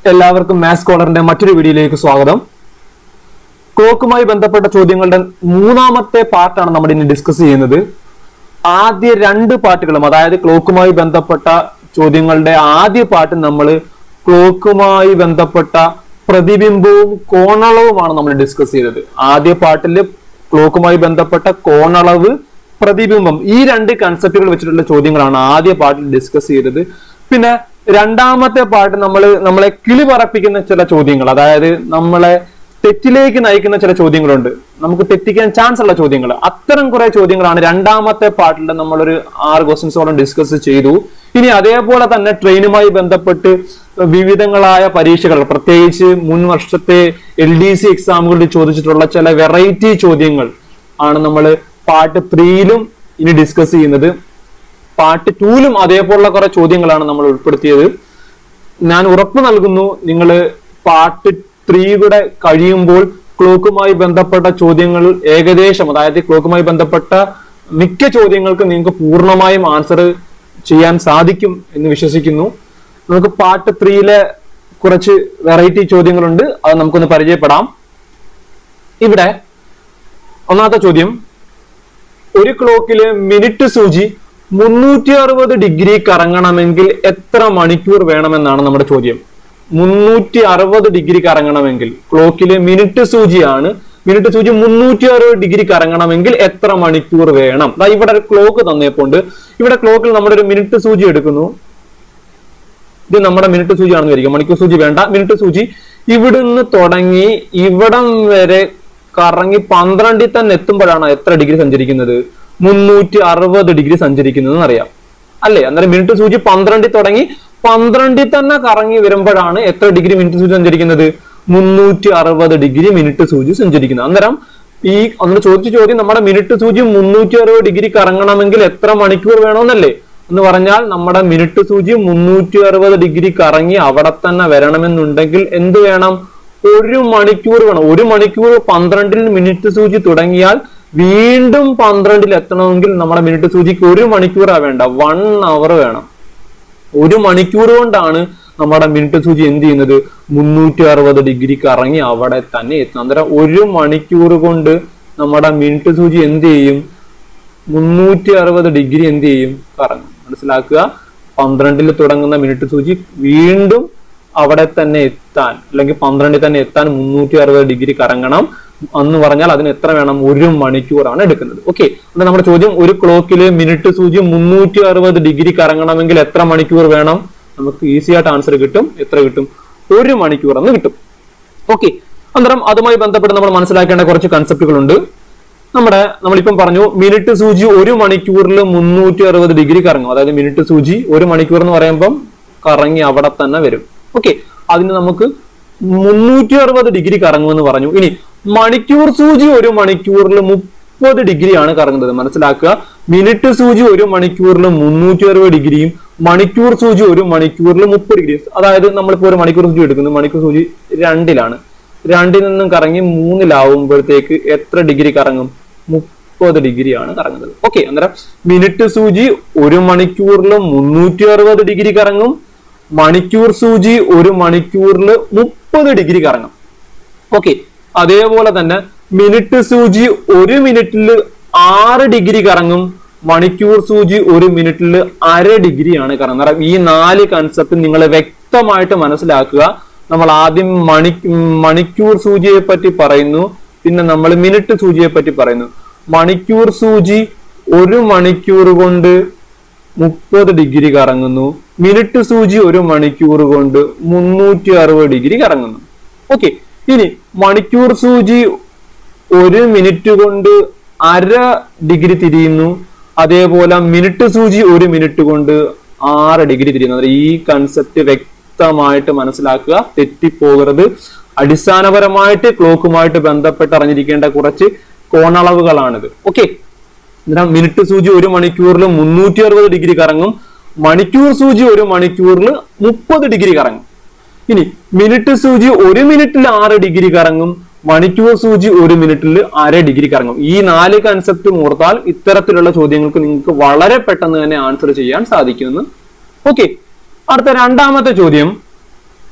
എല്ലാവർക്കും മാത്സ് സ്കോളറിന്റെ മറ്റൊരു വീഡിയോയിലേക്ക് സ്വാഗതം ക്ലോക്കുമായി ബന്ധപ്പെട്ട ചോദ്യങ്ങളുടെ മൂന്നാമത്തെ പാർട്ടാണ് നമ്മൾ ഇനി ഡിസ്കസ് ചെയ്യുന്നത് ആദ്യ രണ്ട് പാർട്ടുകളും അതായത് ക്ലോക്കുമായി ബന്ധപ്പെട്ട ചോദ്യങ്ങളുടെ ആദ്യ പാർട്ട് നമ്മൾ ക്ലോക്കുമായി ബന്ധപ്പെട്ട പ്രതിബിംബവും കോണളവുമാണ് നമ്മൾ ഡിസ്കസ് ചെയ്തത് ആദ്യ പാർട്ടിൽ ക്ലോക്കുമായി ബന്ധപ്പെട്ട കോണളവ് പ്രതിബിംബം ഈ രണ്ട് കൺസെപ്റ്റുകൾ വെച്ചിട്ടുള്ള ചോദ്യങ്ങളാണ് ആദ്യ പാർട്ടിൽ ഡിസ്കസ് ചെയ്തത് പിന്നെ രണ്ടാമത്തെ പാർട്ട് നമ്മൾ നമ്മളെ കിളി പറപ്പിക്കുന്ന ചില ചോദ്യങ്ങൾ അതായത് നമ്മളെ തെറ്റിലേക്ക് നയിക്കുന്ന ചില ചോദ്യങ്ങളുണ്ട് നമുക്ക് തെറ്റിക്കാൻ ചാൻസ് ഉള്ള ചോദ്യങ്ങൾ അത്തരം കുറെ ചോദ്യങ്ങളാണ് രണ്ടാമത്തെ പാർട്ടിൽ നമ്മളൊരു ആറ് ക്വസ്റ്റ്യൻസോളം ഡിസ്കസ് ചെയ്തു ഇനി അതേപോലെ തന്നെ ട്രെയിനുമായി ബന്ധപ്പെട്ട് വിവിധങ്ങളായ പരീക്ഷകൾ പ്രത്യേകിച്ച് മുൻ വർഷത്തെ എൽ ഡി സി എക്സാമുകളിൽ ചോദിച്ചിട്ടുള്ള ചില വെറൈറ്റി ചോദ്യങ്ങൾ ആണ് നമ്മൾ പാർട്ട് ത്രീയിലും ഇനി ഡിസ്കസ് ചെയ്യുന്നത് പാർട്ട് ടൂലും അതേപോലുള്ള കുറെ ചോദ്യങ്ങളാണ് നമ്മൾ ഉൾപ്പെടുത്തിയത് ഞാൻ ഉറപ്പ് നൽകുന്നു നിങ്ങൾ പാർട്ട് ത്രീയുടെ കഴിയുമ്പോൾ ക്ലോക്കുമായി ബന്ധപ്പെട്ട ചോദ്യങ്ങൾ ഏകദേശം അതായത് ക്ലോക്കുമായി ബന്ധപ്പെട്ട മിക്ക ചോദ്യങ്ങൾക്ക് നിങ്ങൾക്ക് പൂർണ്ണമായും ആൻസർ ചെയ്യാൻ സാധിക്കും എന്ന് വിശ്വസിക്കുന്നു നമുക്ക് പാർട്ട് ത്രീയിലെ കുറച്ച് വെറൈറ്റി ചോദ്യങ്ങളുണ്ട് അത് നമുക്കൊന്ന് പരിചയപ്പെടാം ഇവിടെ ഒന്നാമത്തെ ചോദ്യം ഒരു ക്ലോക്കില് മിനിറ്റ് സൂചി മുന്നൂറ്റി അറുപത് ഡിഗ്രി കറങ്ങണമെങ്കിൽ എത്ര മണിക്കൂർ വേണമെന്നാണ് നമ്മുടെ ചോദ്യം മുന്നൂറ്റി അറുപത് ഡിഗ്രി കറങ്ങണമെങ്കിൽ ക്ലോക്കില് മിനിറ്റ് സൂചിയാണ് മിനിറ്റ് സൂചി മുന്നൂറ്റി അറുപത് ഡിഗ്രി കറങ്ങണമെങ്കിൽ എത്ര മണിക്കൂർ വേണം ദാ ഇവിടെ ഒരു ക്ലോക്ക് തന്നേപ്പോണ്ട് ഇവിടെ ക്ലോക്കിൽ നമ്മുടെ ഒരു മിനിറ്റ് സൂചി എടുക്കുന്നു ഇത് നമ്മുടെ മിനിറ്റ് സൂചി ആണെന്ന് വിചാരിക്കും മണിക്കൂർ സൂചി വേണ്ട മിനിറ്റ് സൂചി ഇവിടുന്ന് തുടങ്ങി ഇവിടം വരെ കറങ്ങി പന്ത്രണ്ടിൽ തന്നെ എത്തുമ്പോഴാണ് എത്ര ഡിഗ്രി സഞ്ചരിക്കുന്നത് മുന്നൂറ്റി അറുപത് ഡിഗ്രി സഞ്ചരിക്കുന്നത് അറിയാം അല്ലേ അന്നേരം മിനിറ്റ് സൂചി പന്ത്രണ്ടിൽ തുടങ്ങി പന്ത്രണ്ടിൽ തന്നെ കറങ്ങി വരുമ്പോഴാണ് എത്ര ഡിഗ്രി മിനിറ്റ് സൂചി സഞ്ചരിക്കുന്നത് മുന്നൂറ്റി അറുപത് ഡിഗ്രി മിനിറ്റ് സൂചി സഞ്ചരിക്കുന്നത് അന്നേരം ഈ അന്ന് ചോദിച്ച ചോദ്യം നമ്മുടെ മിനിറ്റ് സൂചി മുന്നൂറ്റി അറുപത് ഡിഗ്രി കറങ്ങണമെങ്കിൽ എത്ര മണിക്കൂർ വേണമെന്നല്ലേ എന്ന് പറഞ്ഞാൽ നമ്മുടെ മിനിറ്റ് സൂചി മുന്നൂറ്റി അറുപത് ഡിഗ്രി കറങ്ങി അവിടെ തന്നെ വരണമെന്നുണ്ടെങ്കിൽ എന്ത് വേണം ഒരു മണിക്കൂർ വേണം ഒരു മണിക്കൂർ പന്ത്രണ്ടിൽ മിനിറ്റ് സൂചി തുടങ്ങിയാൽ വീണ്ടും പന്ത്രണ്ടിൽ എത്തണമെങ്കിൽ നമ്മുടെ മിനിറ്റ് സൂചിക്ക് ഒരു മണിക്കൂറാ വേണ്ട വൺ അവർ വേണം ഒരു മണിക്കൂർ കൊണ്ടാണ് നമ്മുടെ മിനിറ്റ് സൂചി എന്ത് ചെയ്യുന്നത് മുന്നൂറ്റി അറുപത് ഡിഗ്രി കറങ്ങി അവിടെ തന്നെ എത്തുന്നത് അന്നേരം ഒരു മണിക്കൂർ കൊണ്ട് നമ്മുടെ മിനിറ്റ് സൂചി എന്ത് ചെയ്യും മുന്നൂറ്റി അറുപത് ഡിഗ്രി എന്ത് ചെയ്യും കറങ്ങും മനസ്സിലാക്കുക പന്ത്രണ്ടിൽ തുടങ്ങുന്ന മിനിറ്റ് സൂചി വീണ്ടും അവിടെ തന്നെ എത്താൻ അല്ലെങ്കിൽ പന്ത്രണ്ടിൽ തന്നെ എത്താൻ മുന്നൂറ്റി അറുപത് ഡിഗ്രി കറങ്ങണം എന്ന് പറഞ്ഞാൽ അതിന് എത്ര വേണം ഒരു മണിക്കൂറാണ് എടുക്കുന്നത് ഓക്കെ അപ്പൊ നമ്മുടെ ചോദ്യം ഒരു ക്ലോക്കില് മിനിറ്റ് സൂചി മുന്നൂറ്റി അറുപത് ഡിഗ്രി കറങ്ങണമെങ്കിൽ എത്ര മണിക്കൂർ വേണം നമുക്ക് ഈസി ആയിട്ട് ആൻസർ കിട്ടും എത്ര കിട്ടും ഒരു മണിക്കൂർ എന്ന് കിട്ടും ഓക്കെ അന്നേരം അതുമായി ബന്ധപ്പെട്ട് നമ്മൾ മനസ്സിലാക്കേണ്ട കുറച്ച് കൺസെപ്റ്റുകളുണ്ട് നമ്മുടെ നമ്മളിപ്പം പറഞ്ഞു മിനിറ്റ് സൂചി ഒരു മണിക്കൂറിൽ മുന്നൂറ്റി അറുപത് ഡിഗ്രി കറങ്ങും അതായത് മിനിറ്റ് സൂചി ഒരു മണിക്കൂർ എന്ന് പറയുമ്പം കറങ്ങി അവിടെ തന്നെ വരും ഓക്കെ അതിന് നമുക്ക് മുന്നൂറ്റി അറുപത് ഡിഗ്രി കറങ്ങുമെന്ന് പറഞ്ഞു ഇനി മണിക്കൂർ സൂചി ഒരു മണിക്കൂറിൽ മുപ്പത് ഡിഗ്രിയാണ് കറങ്ങുന്നത് മനസ്സിലാക്കുക മിനിറ്റ് സൂചി ഒരു മണിക്കൂറിൽ മുന്നൂറ്റി അറുപത് ഡിഗ്രിയും മണിക്കൂർ സൂചി ഒരു മണിക്കൂറിൽ മുപ്പത് ഡിഗ്രി അതായത് നമ്മളിപ്പോ ഒരു മണിക്കൂർ സൂചി എടുക്കുന്നു മണിക്കൂർ സൂചി രണ്ടിലാണ് രണ്ടിൽ നിന്നും കറങ്ങി മൂന്നിലാവുമ്പോഴത്തേക്ക് എത്ര ഡിഗ്രി കറങ്ങും മുപ്പത് ഡിഗ്രിയാണ് കറങ്ങുന്നത് ഓക്കെ അന്നേരം മിനിറ്റ് സൂചി ഒരു മണിക്കൂറിൽ മുന്നൂറ്റി അറുപത് ഡിഗ്രി കറങ്ങും മണിക്കൂർ സൂചി ഒരു മണിക്കൂറിൽ മുപ്പത് ഡിഗ്രി കറങ്ങും ഓക്കെ അതേപോലെ തന്നെ മിനിറ്റ് സൂചി ഒരു മിനിറ്റിൽ ആറ് ഡിഗ്രി കറങ്ങും മണിക്കൂർ സൂചി ഒരു മിനിറ്റിൽ അര ഡിഗ്രിയാണ് കറങ്ങുന്നത് ഈ നാല് കൺസെപ്റ്റ് നിങ്ങൾ വ്യക്തമായിട്ട് മനസ്സിലാക്കുക നമ്മൾ ആദ്യം മണി മണിക്കൂർ സൂചിയെ പറ്റി പറയുന്നു പിന്നെ നമ്മൾ മിനിറ്റ് സൂചിയെ പറ്റി പറയുന്നു മണിക്കൂർ സൂചി ഒരു മണിക്കൂർ കൊണ്ട് മുപ്പത് ഡിഗ്രി കറങ്ങുന്നു മിനിറ്റ് സൂചി ഒരു മണിക്കൂർ കൊണ്ട് മുന്നൂറ്റി അറുപത് ഡിഗ്രി കറങ്ങുന്നു ഓക്കെ ഇനി മണിക്കൂർ സൂചി ഒരു മിനിറ്റ് കൊണ്ട് അര ഡിഗ്രി തിരിയുന്നു അതേപോലെ മിനിറ്റ് സൂചി ഒരു മിനിറ്റ് കൊണ്ട് ആറ് ഡിഗ്രി തിരിയുന്നു അതായത് ഈ കൺസെപ്റ്റ് വ്യക്തമായിട്ട് മനസ്സിലാക്കുക തെറ്റിപ്പോകരുത് അടിസ്ഥാനപരമായിട്ട് ക്ലോക്കുമായിട്ട് ബന്ധപ്പെട്ട് അറിഞ്ഞിരിക്കേണ്ട കുറച്ച് കോണളവുകളാണിത് ഓക്കെ എന്നാൽ മിനിറ്റ് സൂചി ഒരു മണിക്കൂറിൽ മുന്നൂറ്റി അറുപത് ഡിഗ്രി കറങ്ങും മണിക്കൂർ സൂചി ഒരു മണിക്കൂറിൽ മുപ്പത് ഡിഗ്രി കറങ്ങും ഇനി മിനിറ്റ് സൂചി ഒരു മിനിറ്റിൽ ആറ് ഡിഗ്രി കറങ്ങും മണിക്കൂർ സൂചി ഒരു മിനിറ്റിൽ അര ഡിഗ്രി കറങ്ങും ഈ നാല് കൺസെപ്റ്റ് ഓർത്താൽ ഇത്തരത്തിലുള്ള ചോദ്യങ്ങൾക്ക് നിങ്ങൾക്ക് വളരെ പെട്ടെന്ന് തന്നെ ആൻസർ ചെയ്യാൻ സാധിക്കുമെന്ന് ഓക്കെ അടുത്ത രണ്ടാമത്തെ ചോദ്യം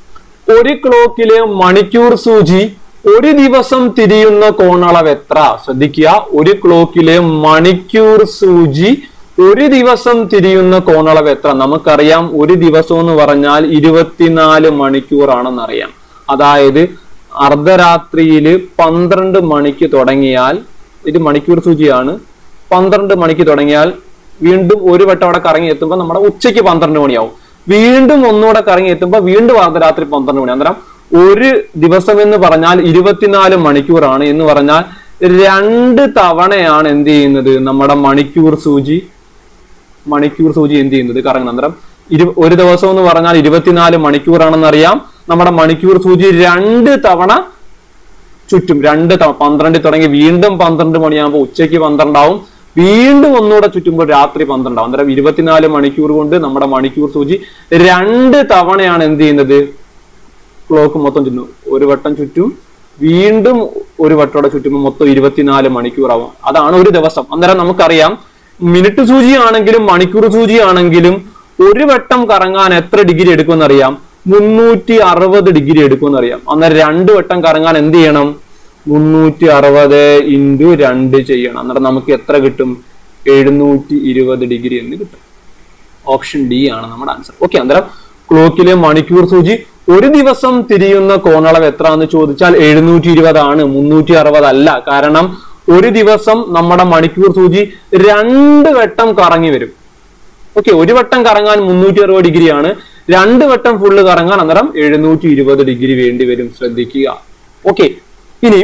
ഒരു ക്ലോക്കിലെ മണിക്കൂർ സൂചി ഒരു ദിവസം തിരിയുന്ന കോണളവ് എത്ര ശ്രദ്ധിക്കുക ഒരു ക്ലോക്കിലെ മണിക്കൂർ സൂചി ഒരു ദിവസം തിരിയുന്ന കോണളവ് എത്ര നമുക്കറിയാം ഒരു ദിവസം എന്ന് പറഞ്ഞാൽ ഇരുപത്തിനാല് മണിക്കൂറാണെന്നറിയാം അതായത് അർദ്ധരാത്രിയിൽ പന്ത്രണ്ട് മണിക്ക് തുടങ്ങിയാൽ ഇത് മണിക്കൂർ സൂചിയാണ് പന്ത്രണ്ട് മണിക്ക് തുടങ്ങിയാൽ വീണ്ടും ഒരു വട്ടം അവിടെ കറങ്ങി എത്തുമ്പോൾ നമ്മുടെ ഉച്ചയ്ക്ക് പന്ത്രണ്ട് മണിയാവും വീണ്ടും ഒന്നുകൂടെ കറങ്ങി എത്തുമ്പോൾ വീണ്ടും അർദ്ധരാത്രി പന്ത്രണ്ട് മണി അന്നേരം ഒരു ദിവസം എന്ന് പറഞ്ഞാൽ ഇരുപത്തിനാല് മണിക്കൂറാണ് എന്ന് പറഞ്ഞാൽ രണ്ട് തവണയാണ് എന്ത് ചെയ്യുന്നത് നമ്മുടെ മണിക്കൂർ സൂചി മണിക്കൂർ സൂചി എന്ത് ചെയ്യുന്നത് കറങ്ങുന്നത് അന്നേരം ഇരു ഒരു ദിവസം എന്ന് പറഞ്ഞാൽ ഇരുപത്തിനാല് മണിക്കൂറാണെന്ന് അറിയാം നമ്മുടെ മണിക്കൂർ സൂചി രണ്ട് തവണ ചുറ്റും രണ്ട് തവണ പന്ത്രണ്ടിൽ തുടങ്ങി വീണ്ടും പന്ത്രണ്ട് മണിയാകുമ്പോൾ ഉച്ചയ്ക്ക് പന്ത്രണ്ടാവും വീണ്ടും ഒന്നുകൂടെ ചുറ്റുമ്പോൾ രാത്രി പന്ത്രണ്ടാവും അന്നേരം ഇരുപത്തിനാല് മണിക്കൂർ കൊണ്ട് നമ്മുടെ മണിക്കൂർ സൂചി രണ്ട് തവണയാണ് എന്ത് ചെയ്യുന്നത് ക്ലോക്ക് മൊത്തം ചുറ്റും ഒരു വട്ടം ചുറ്റും വീണ്ടും ഒരു വട്ടോടെ ചുറ്റുമ്പോൾ മൊത്തം ഇരുപത്തിനാല് മണിക്കൂറാവും അതാണ് ഒരു ദിവസം അന്നേരം നമുക്കറിയാം മിനിറ്റ് സൂചിയാണെങ്കിലും മണിക്കൂർ സൂചിയാണെങ്കിലും ഒരു വട്ടം കറങ്ങാൻ എത്ര ഡിഗ്രി എടുക്കുമെന്നറിയാം മുന്നൂറ്റി അറുപത് ഡിഗ്രി എടുക്കുമെന്നറിയാം അന്നേരം രണ്ട് വട്ടം കറങ്ങാൻ എന്ത് ചെയ്യണം മുന്നൂറ്റി അറുപത് ഇൻറ്റു രണ്ട് ചെയ്യണം അന്നേരം നമുക്ക് എത്ര കിട്ടും എഴുന്നൂറ്റി ഇരുപത് ഡിഗ്രി എന്ന് കിട്ടും ഓപ്ഷൻ ഡി ആണ് നമ്മുടെ ആൻസർ ഓക്കെ അന്നേരം ക്ലോക്കിലെ മണിക്കൂർ സൂചി ഒരു ദിവസം തിരിയുന്ന കോണളവ് എത്ര എന്ന് ചോദിച്ചാൽ എഴുന്നൂറ്റി ഇരുപതാണ് മുന്നൂറ്റി അറുപത് അല്ല കാരണം ഒരു ദിവസം നമ്മുടെ മണിക്കൂർ സൂചി രണ്ട് വട്ടം കറങ്ങി വരും ഓക്കെ ഒരു വട്ടം കറങ്ങാൻ മുന്നൂറ്റി അറുപത് ഡിഗ്രിയാണ് രണ്ട് വട്ടം ഫുള്ള് കറങ്ങാൻ അന്നേരം എഴുന്നൂറ്റി ഇരുപത് ഡിഗ്രി വേണ്ടി വരും ശ്രദ്ധിക്കുക ഓക്കെ ഇനി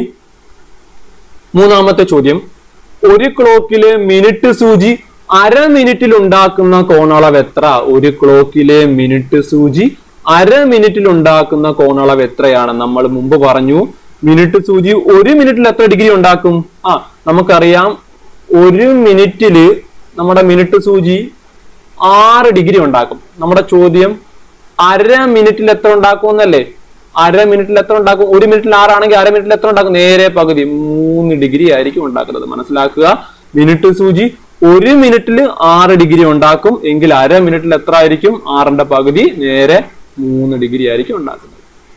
മൂന്നാമത്തെ ചോദ്യം ഒരു ക്ലോക്കിലെ മിനിറ്റ് സൂചി അര മിനിറ്റിൽ ഉണ്ടാക്കുന്ന കോണളവ് എത്ര ഒരു ക്ലോക്കിലെ മിനിറ്റ് സൂചി അര മിനിറ്റിൽ ഉണ്ടാക്കുന്ന കോണളവ് എത്രയാണ് നമ്മൾ മുമ്പ് പറഞ്ഞു മിനിറ്റ് സൂചി ഒരു മിനിറ്റിൽ എത്ര ഡിഗ്രി ഉണ്ടാക്കും ആ നമുക്കറിയാം ഒരു മിനിറ്റില് നമ്മുടെ മിനിറ്റ് സൂചി ആറ് ഡിഗ്രി ഉണ്ടാക്കും നമ്മുടെ ചോദ്യം അര മിനിറ്റിൽ എത്ര ഉണ്ടാക്കും എന്നല്ലേ അര മിനിറ്റിൽ എത്ര ഉണ്ടാക്കും ഒരു മിനിറ്റിൽ ആറാണെങ്കിൽ അര മിനിറ്റിൽ എത്ര ഉണ്ടാക്കും നേരെ പകുതി മൂന്ന് ഡിഗ്രി ആയിരിക്കും ഉണ്ടാക്കുന്നത് മനസ്സിലാക്കുക മിനിറ്റ് സൂചി ഒരു മിനിറ്റിൽ ആറ് ഡിഗ്രി ഉണ്ടാക്കും എങ്കിൽ അര മിനിറ്റിൽ എത്ര ആയിരിക്കും ആറിന്റെ പകുതി നേരെ മൂന്ന് ഡിഗ്രി ആയിരിക്കും ഉണ്ടാക്കുന്നത്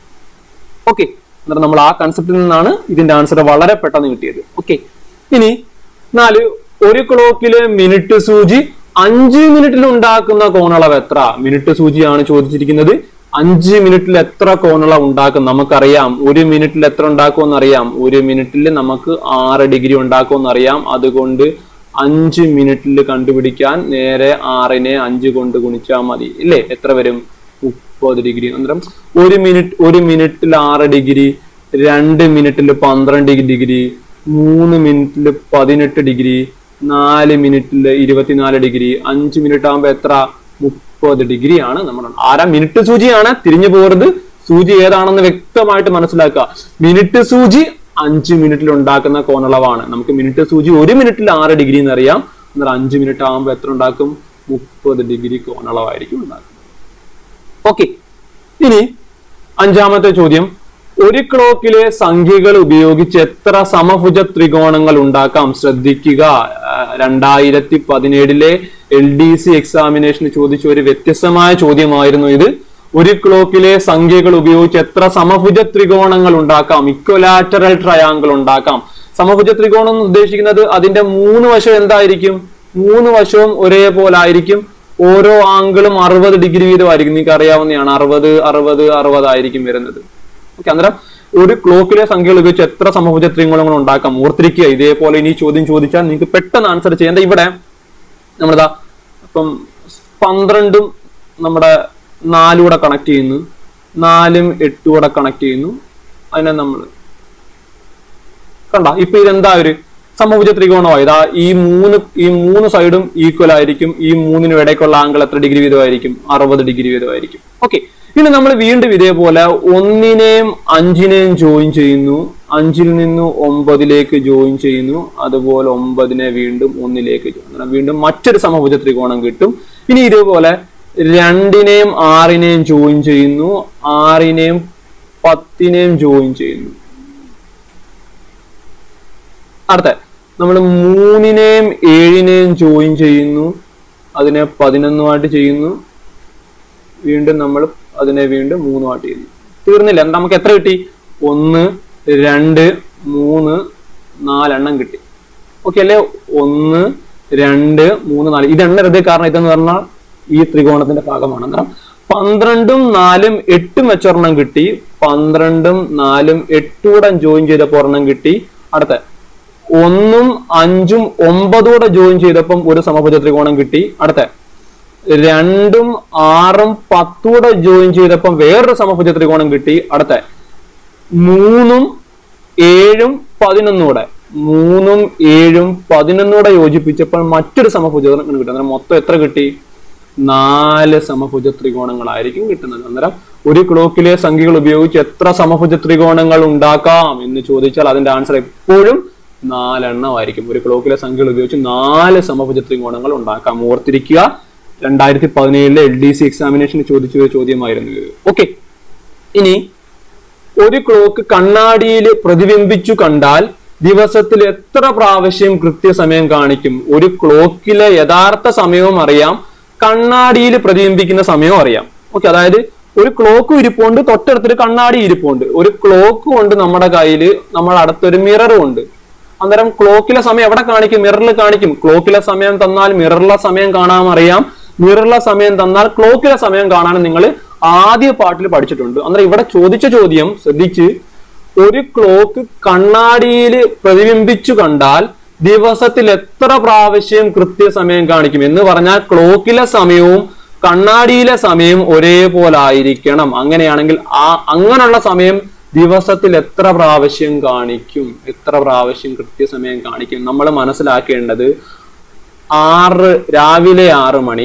ഓക്കെ എന്നിട്ട് നമ്മൾ ആ കൺസെപ്റ്റിൽ നിന്നാണ് ഇതിന്റെ ആൻസർ വളരെ പെട്ടെന്ന് കിട്ടിയത് ഓക്കെ ഇനി നാല് ഒരു ക്ലോക്കിലെ മിനിറ്റ് സൂചി അഞ്ച് മിനിറ്റിൽ ഉണ്ടാക്കുന്ന കോണളവ് എത്ര മിനിറ്റ് സൂചിയാണ് ചോദിച്ചിരിക്കുന്നത് അഞ്ച് മിനിറ്റിൽ എത്ര കോണളവ് ഉണ്ടാക്കും നമുക്കറിയാം ഒരു മിനിറ്റിൽ എത്ര ഉണ്ടാക്കും അറിയാം ഒരു മിനിറ്റിൽ നമുക്ക് ആറ് ഡിഗ്രി ഉണ്ടാക്കും അറിയാം അതുകൊണ്ട് അഞ്ച് മിനിറ്റിൽ കണ്ടുപിടിക്കാൻ നേരെ ആറിനെ അഞ്ച് കൊണ്ട് ഗുണിച്ചാൽ മതി ഇല്ലേ എത്ര വരും മുപ്പത് ഡിഗ്രി അന്നേരം ഒരു മിനിറ്റ് ഒരു മിനിറ്റിൽ ആറ് ഡിഗ്രി രണ്ട് മിനിറ്റിൽ പന്ത്രണ്ട് ഡിഗ്രി മൂന്ന് മിനിറ്റിൽ പതിനെട്ട് ഡിഗ്രി നാല് മിനിറ്റിൽ ഇരുപത്തിനാല് ഡിഗ്രി അഞ്ച് മിനിറ്റ് ആകുമ്പോൾ എത്ര മുപ്പത് ഡിഗ്രി ആണ് നമ്മുടെ ആരാ മിനിറ്റ് സൂചിയാണ് തിരിഞ്ഞു പോകരുത് സൂചി ഏതാണെന്ന് വ്യക്തമായിട്ട് മനസ്സിലാക്കുക മിനിറ്റ് സൂചി അഞ്ച് മിനിറ്റിൽ ഉണ്ടാക്കുന്ന കോണളവാണ് നമുക്ക് മിനിറ്റ് സൂചി ഒരു മിനിറ്റിൽ ആറ് ഡിഗ്രി എന്നറിയാം അന്നേരം അഞ്ച് മിനിറ്റ് ആകുമ്പോൾ എത്ര ഉണ്ടാക്കും മുപ്പത് ഡിഗ്രി കോണളവായിരിക്കും ഉണ്ടാക്കുന്നത് ഓക്കെ ഇനി അഞ്ചാമത്തെ ചോദ്യം ഒരു ക്ലോക്കിലെ സംഖ്യകൾ ഉപയോഗിച്ച് എത്ര സമഭുജ ത്രികോണങ്ങൾ ഉണ്ടാക്കാം ശ്രദ്ധിക്കുക ആ, രണ്ടായിരത്തി പതിനേഴിലെ എൽ ഡി സി എക്സാമിനേഷന് ചോദിച്ച ഒരു വ്യത്യസ്തമായ ചോദ്യമായിരുന്നു ഇത് ഒരു ക്ലോക്കിലെ സംഖ്യകൾ ഉപയോഗിച്ച് എത്ര സമഭുജ ത്രികോണങ്ങൾ ഉണ്ടാക്കാം ഇക്വലാറ്ററൽ ട്രയാങ്കിൾ ഉണ്ടാക്കാം സമഭുജ ത്രികോണം എന്ന് ഉദ്ദേശിക്കുന്നത് അതിന്റെ മൂന്ന് വശം എന്തായിരിക്കും മൂന്ന് വശവും ഒരേപോലെ ആയിരിക്കും ഓരോ ആംഗിളും അറുപത് ഡിഗ്രി വീതമായിരിക്കും നിങ്ങൾക്ക് അറിയാവുന്നതാണ് അറുപത് അറുപത് അറുപതായിരിക്കും വരുന്നത് ഓക്കെ അന്നേരം ഒരു ക്ലോക്കിലെ സംഖ്യകൾ ഉപയോഗിച്ച് എത്ര സമഭുജ ത്രികോണങ്ങൾ ഉണ്ടാക്കാം ഓർത്തിരിക്കുക ഇതേപോലെ ഇനി ചോദ്യം ചോദിച്ചാൽ നിങ്ങൾക്ക് പെട്ടെന്ന് ആൻസർ ചെയ്യാം ദാ ഇവിടെ നമ്മളിതാ ഇപ്പം പന്ത്രണ്ടും നമ്മുടെ നാലൂടെ കണക്ട് ചെയ്യുന്നു നാലും എട്ടും കൂടെ കണക്ട് ചെയ്യുന്നു അതിനെ നമ്മൾ കണ്ട ഇപ്പൊ ഇതെന്താ ഒരു സമഭുജ ത്രികോണമായി ഇതാ ഈ മൂന്ന് ഈ മൂന്ന് സൈഡും ഈക്വൽ ആയിരിക്കും ഈ മൂന്നിനും ഇടയ്ക്കുള്ള ആംഗിൾ എത്ര ഡിഗ്രി വീതമായിരിക്കും അറുപത് ഡിഗ്രി വീതമായിരിക്കും ഓക്കെ ഇനി നമ്മൾ വീണ്ടും ഇതേപോലെ ഒന്നിനെയും അഞ്ചിനെയും ജോയിൻ ചെയ്യുന്നു അഞ്ചിൽ നിന്ന് ഒമ്പതിലേക്ക് ജോയിൻ ചെയ്യുന്നു അതുപോലെ ഒമ്പതിനെ വീണ്ടും ഒന്നിലേക്ക് join. അങ്ങനെ വീണ്ടും മറ്റൊരു സമഭുജ ത്രികോണം കിട്ടും ഇനി ഇതേപോലെ രണ്ടിനെയും ആറിനെയും ജോയിൻ ചെയ്യുന്നു ആറിനെയും പത്തിനെയും ജോയിൻ ചെയ്യുന്നു അടുത്ത നമ്മൾ മൂന്നിനെയും ഏഴിനെയും ജോയിൻ ചെയ്യുന്നു അതിനെ പതിനൊന്നുമായിട്ട് ചെയ്യുന്നു വീണ്ടും നമ്മൾ അതിനെ വീണ്ടും മൂന്നുമായിട്ട് ചെയ്യുന്നു തീർന്നില്ല എന്നിട്ട് നമുക്ക് എത്ര കിട്ടി ഒന്ന് രണ്ട് മൂന്ന് നാലെണ്ണം കിട്ടി ഓക്കെ അല്ലേ ഒന്ന് രണ്ട് മൂന്ന് നാല് ഇത് എണ്ണരുത് കാരണം ഇതെന്ന് പറഞ്ഞാൽ ഈ ത്രികോണത്തിന്റെ ഭാഗമാണ് അന്നേരം പന്ത്രണ്ടും നാലും എട്ടും വെച്ചൊരെണ്ണം കിട്ടി പന്ത്രണ്ടും നാലും എട്ടൂടെ ജോയിൻ ചെയ്തപ്പോൾ ഒരെണ്ണം കിട്ടി അടുത്ത ഒന്നും അഞ്ചും ഒമ്പതൂടെ ജോയിൻ ചെയ്തപ്പം ഒരു സമഭുജ ത്രികോണം കിട്ടി അടുത്ത രണ്ടും ആറും പത്തൂടെ ജോയിൻ ചെയ്തപ്പം വേറൊരു സമഭുജ ത്രികോണം കിട്ടി അടുത്ത മൂന്നും ഏഴും പതിനൊന്നൂടെ മൂന്നും ഏഴും പതിനൊന്നൂടെ യോജിപ്പിച്ചപ്പോൾ മറ്റൊരു സമഭുജ ത്രികോണം കിട്ടി അന്നേരം മൊത്തം എത്ര കിട്ടി നാല് സമഭുജ ത്രികോണങ്ങളായിരിക്കും കിട്ടുന്നത് അന്നേരം ഒരു ക്ലോക്കിലെ സംഖ്യകൾ ഉപയോഗിച്ച് എത്ര സമഭുജ ത്രികോണങ്ങൾ ഉണ്ടാക്കാം എന്ന് ചോദിച്ചാൽ അതിന്റെ ആൻസർ എപ്പോഴും നാലെണ്ണമായിരിക്കും ഒരു ക്ലോക്കിലെ സംഖ്യകൾ ഉപയോഗിച്ച് നാല് സമഭുജ ത്രികോണങ്ങൾ ഉണ്ടാക്കാം ഓർത്തിരിക്കുക രണ്ടായിരത്തി പതിനേഴിലെ എൽ ഡി സി എക്സാമിനേഷന് ചോദിച്ച ഒരു ചോദ്യമായിരുന്നു ഇത് ഓക്കെ ഇനി ഒരു ക്ലോക്ക് കണ്ണാടിയിൽ പ്രതിബിംബിച്ചു കണ്ടാൽ ദിവസത്തിൽ എത്ര പ്രാവശ്യം കൃത്യസമയം കാണിക്കും ഒരു ക്ലോക്കിലെ യഥാർത്ഥ സമയവും അറിയാം കണ്ണാടിയിൽ പ്രതിബിംബിക്കുന്ന സമയവും അറിയാം ഓക്കെ അതായത് ഒരു ക്ലോക്ക് ഇരിപ്പുണ്ട് തൊട്ടടുത്തൊരു കണ്ണാടി ഇരിപ്പുണ്ട് ഒരു ക്ലോക്ക് കൊണ്ട് നമ്മുടെ കയ്യിൽ നമ്മുടെ അടുത്തൊരു മിററും ഉണ്ട് അന്നേരം ക്ലോക്കിലെ സമയം എവിടെ കാണിക്കും മിററിൽ കാണിക്കും ക്ലോക്കിലെ സമയം തന്നാൽ മിററിലെ സമയം കാണാൻ അറിയാം മിററിലെ സമയം തന്നാൽ ക്ലോക്കിലെ സമയം കാണാനും നിങ്ങൾ ആദ്യ പാട്ടിൽ പഠിച്ചിട്ടുണ്ട് അന്നേരം ഇവിടെ ചോദിച്ച ചോദ്യം ശ്രദ്ധിച്ച് ഒരു ക്ലോക്ക് കണ്ണാടിയിൽ പ്രതിബിംബിച്ചു കണ്ടാൽ ദിവസത്തിൽ എത്ര പ്രാവശ്യം കൃത്യസമയം കാണിക്കും എന്ന് പറഞ്ഞാൽ ക്ലോക്കിലെ സമയവും കണ്ണാടിയിലെ സമയം ഒരേപോലെ ആയിരിക്കണം അങ്ങനെയാണെങ്കിൽ ആ അങ്ങനെയുള്ള സമയം ദിവസത്തിൽ എത്ര പ്രാവശ്യം കാണിക്കും എത്ര പ്രാവശ്യം കൃത്യസമയം കാണിക്കും നമ്മൾ മനസ്സിലാക്കേണ്ടത് ആറ് രാവിലെ ആറ് മണി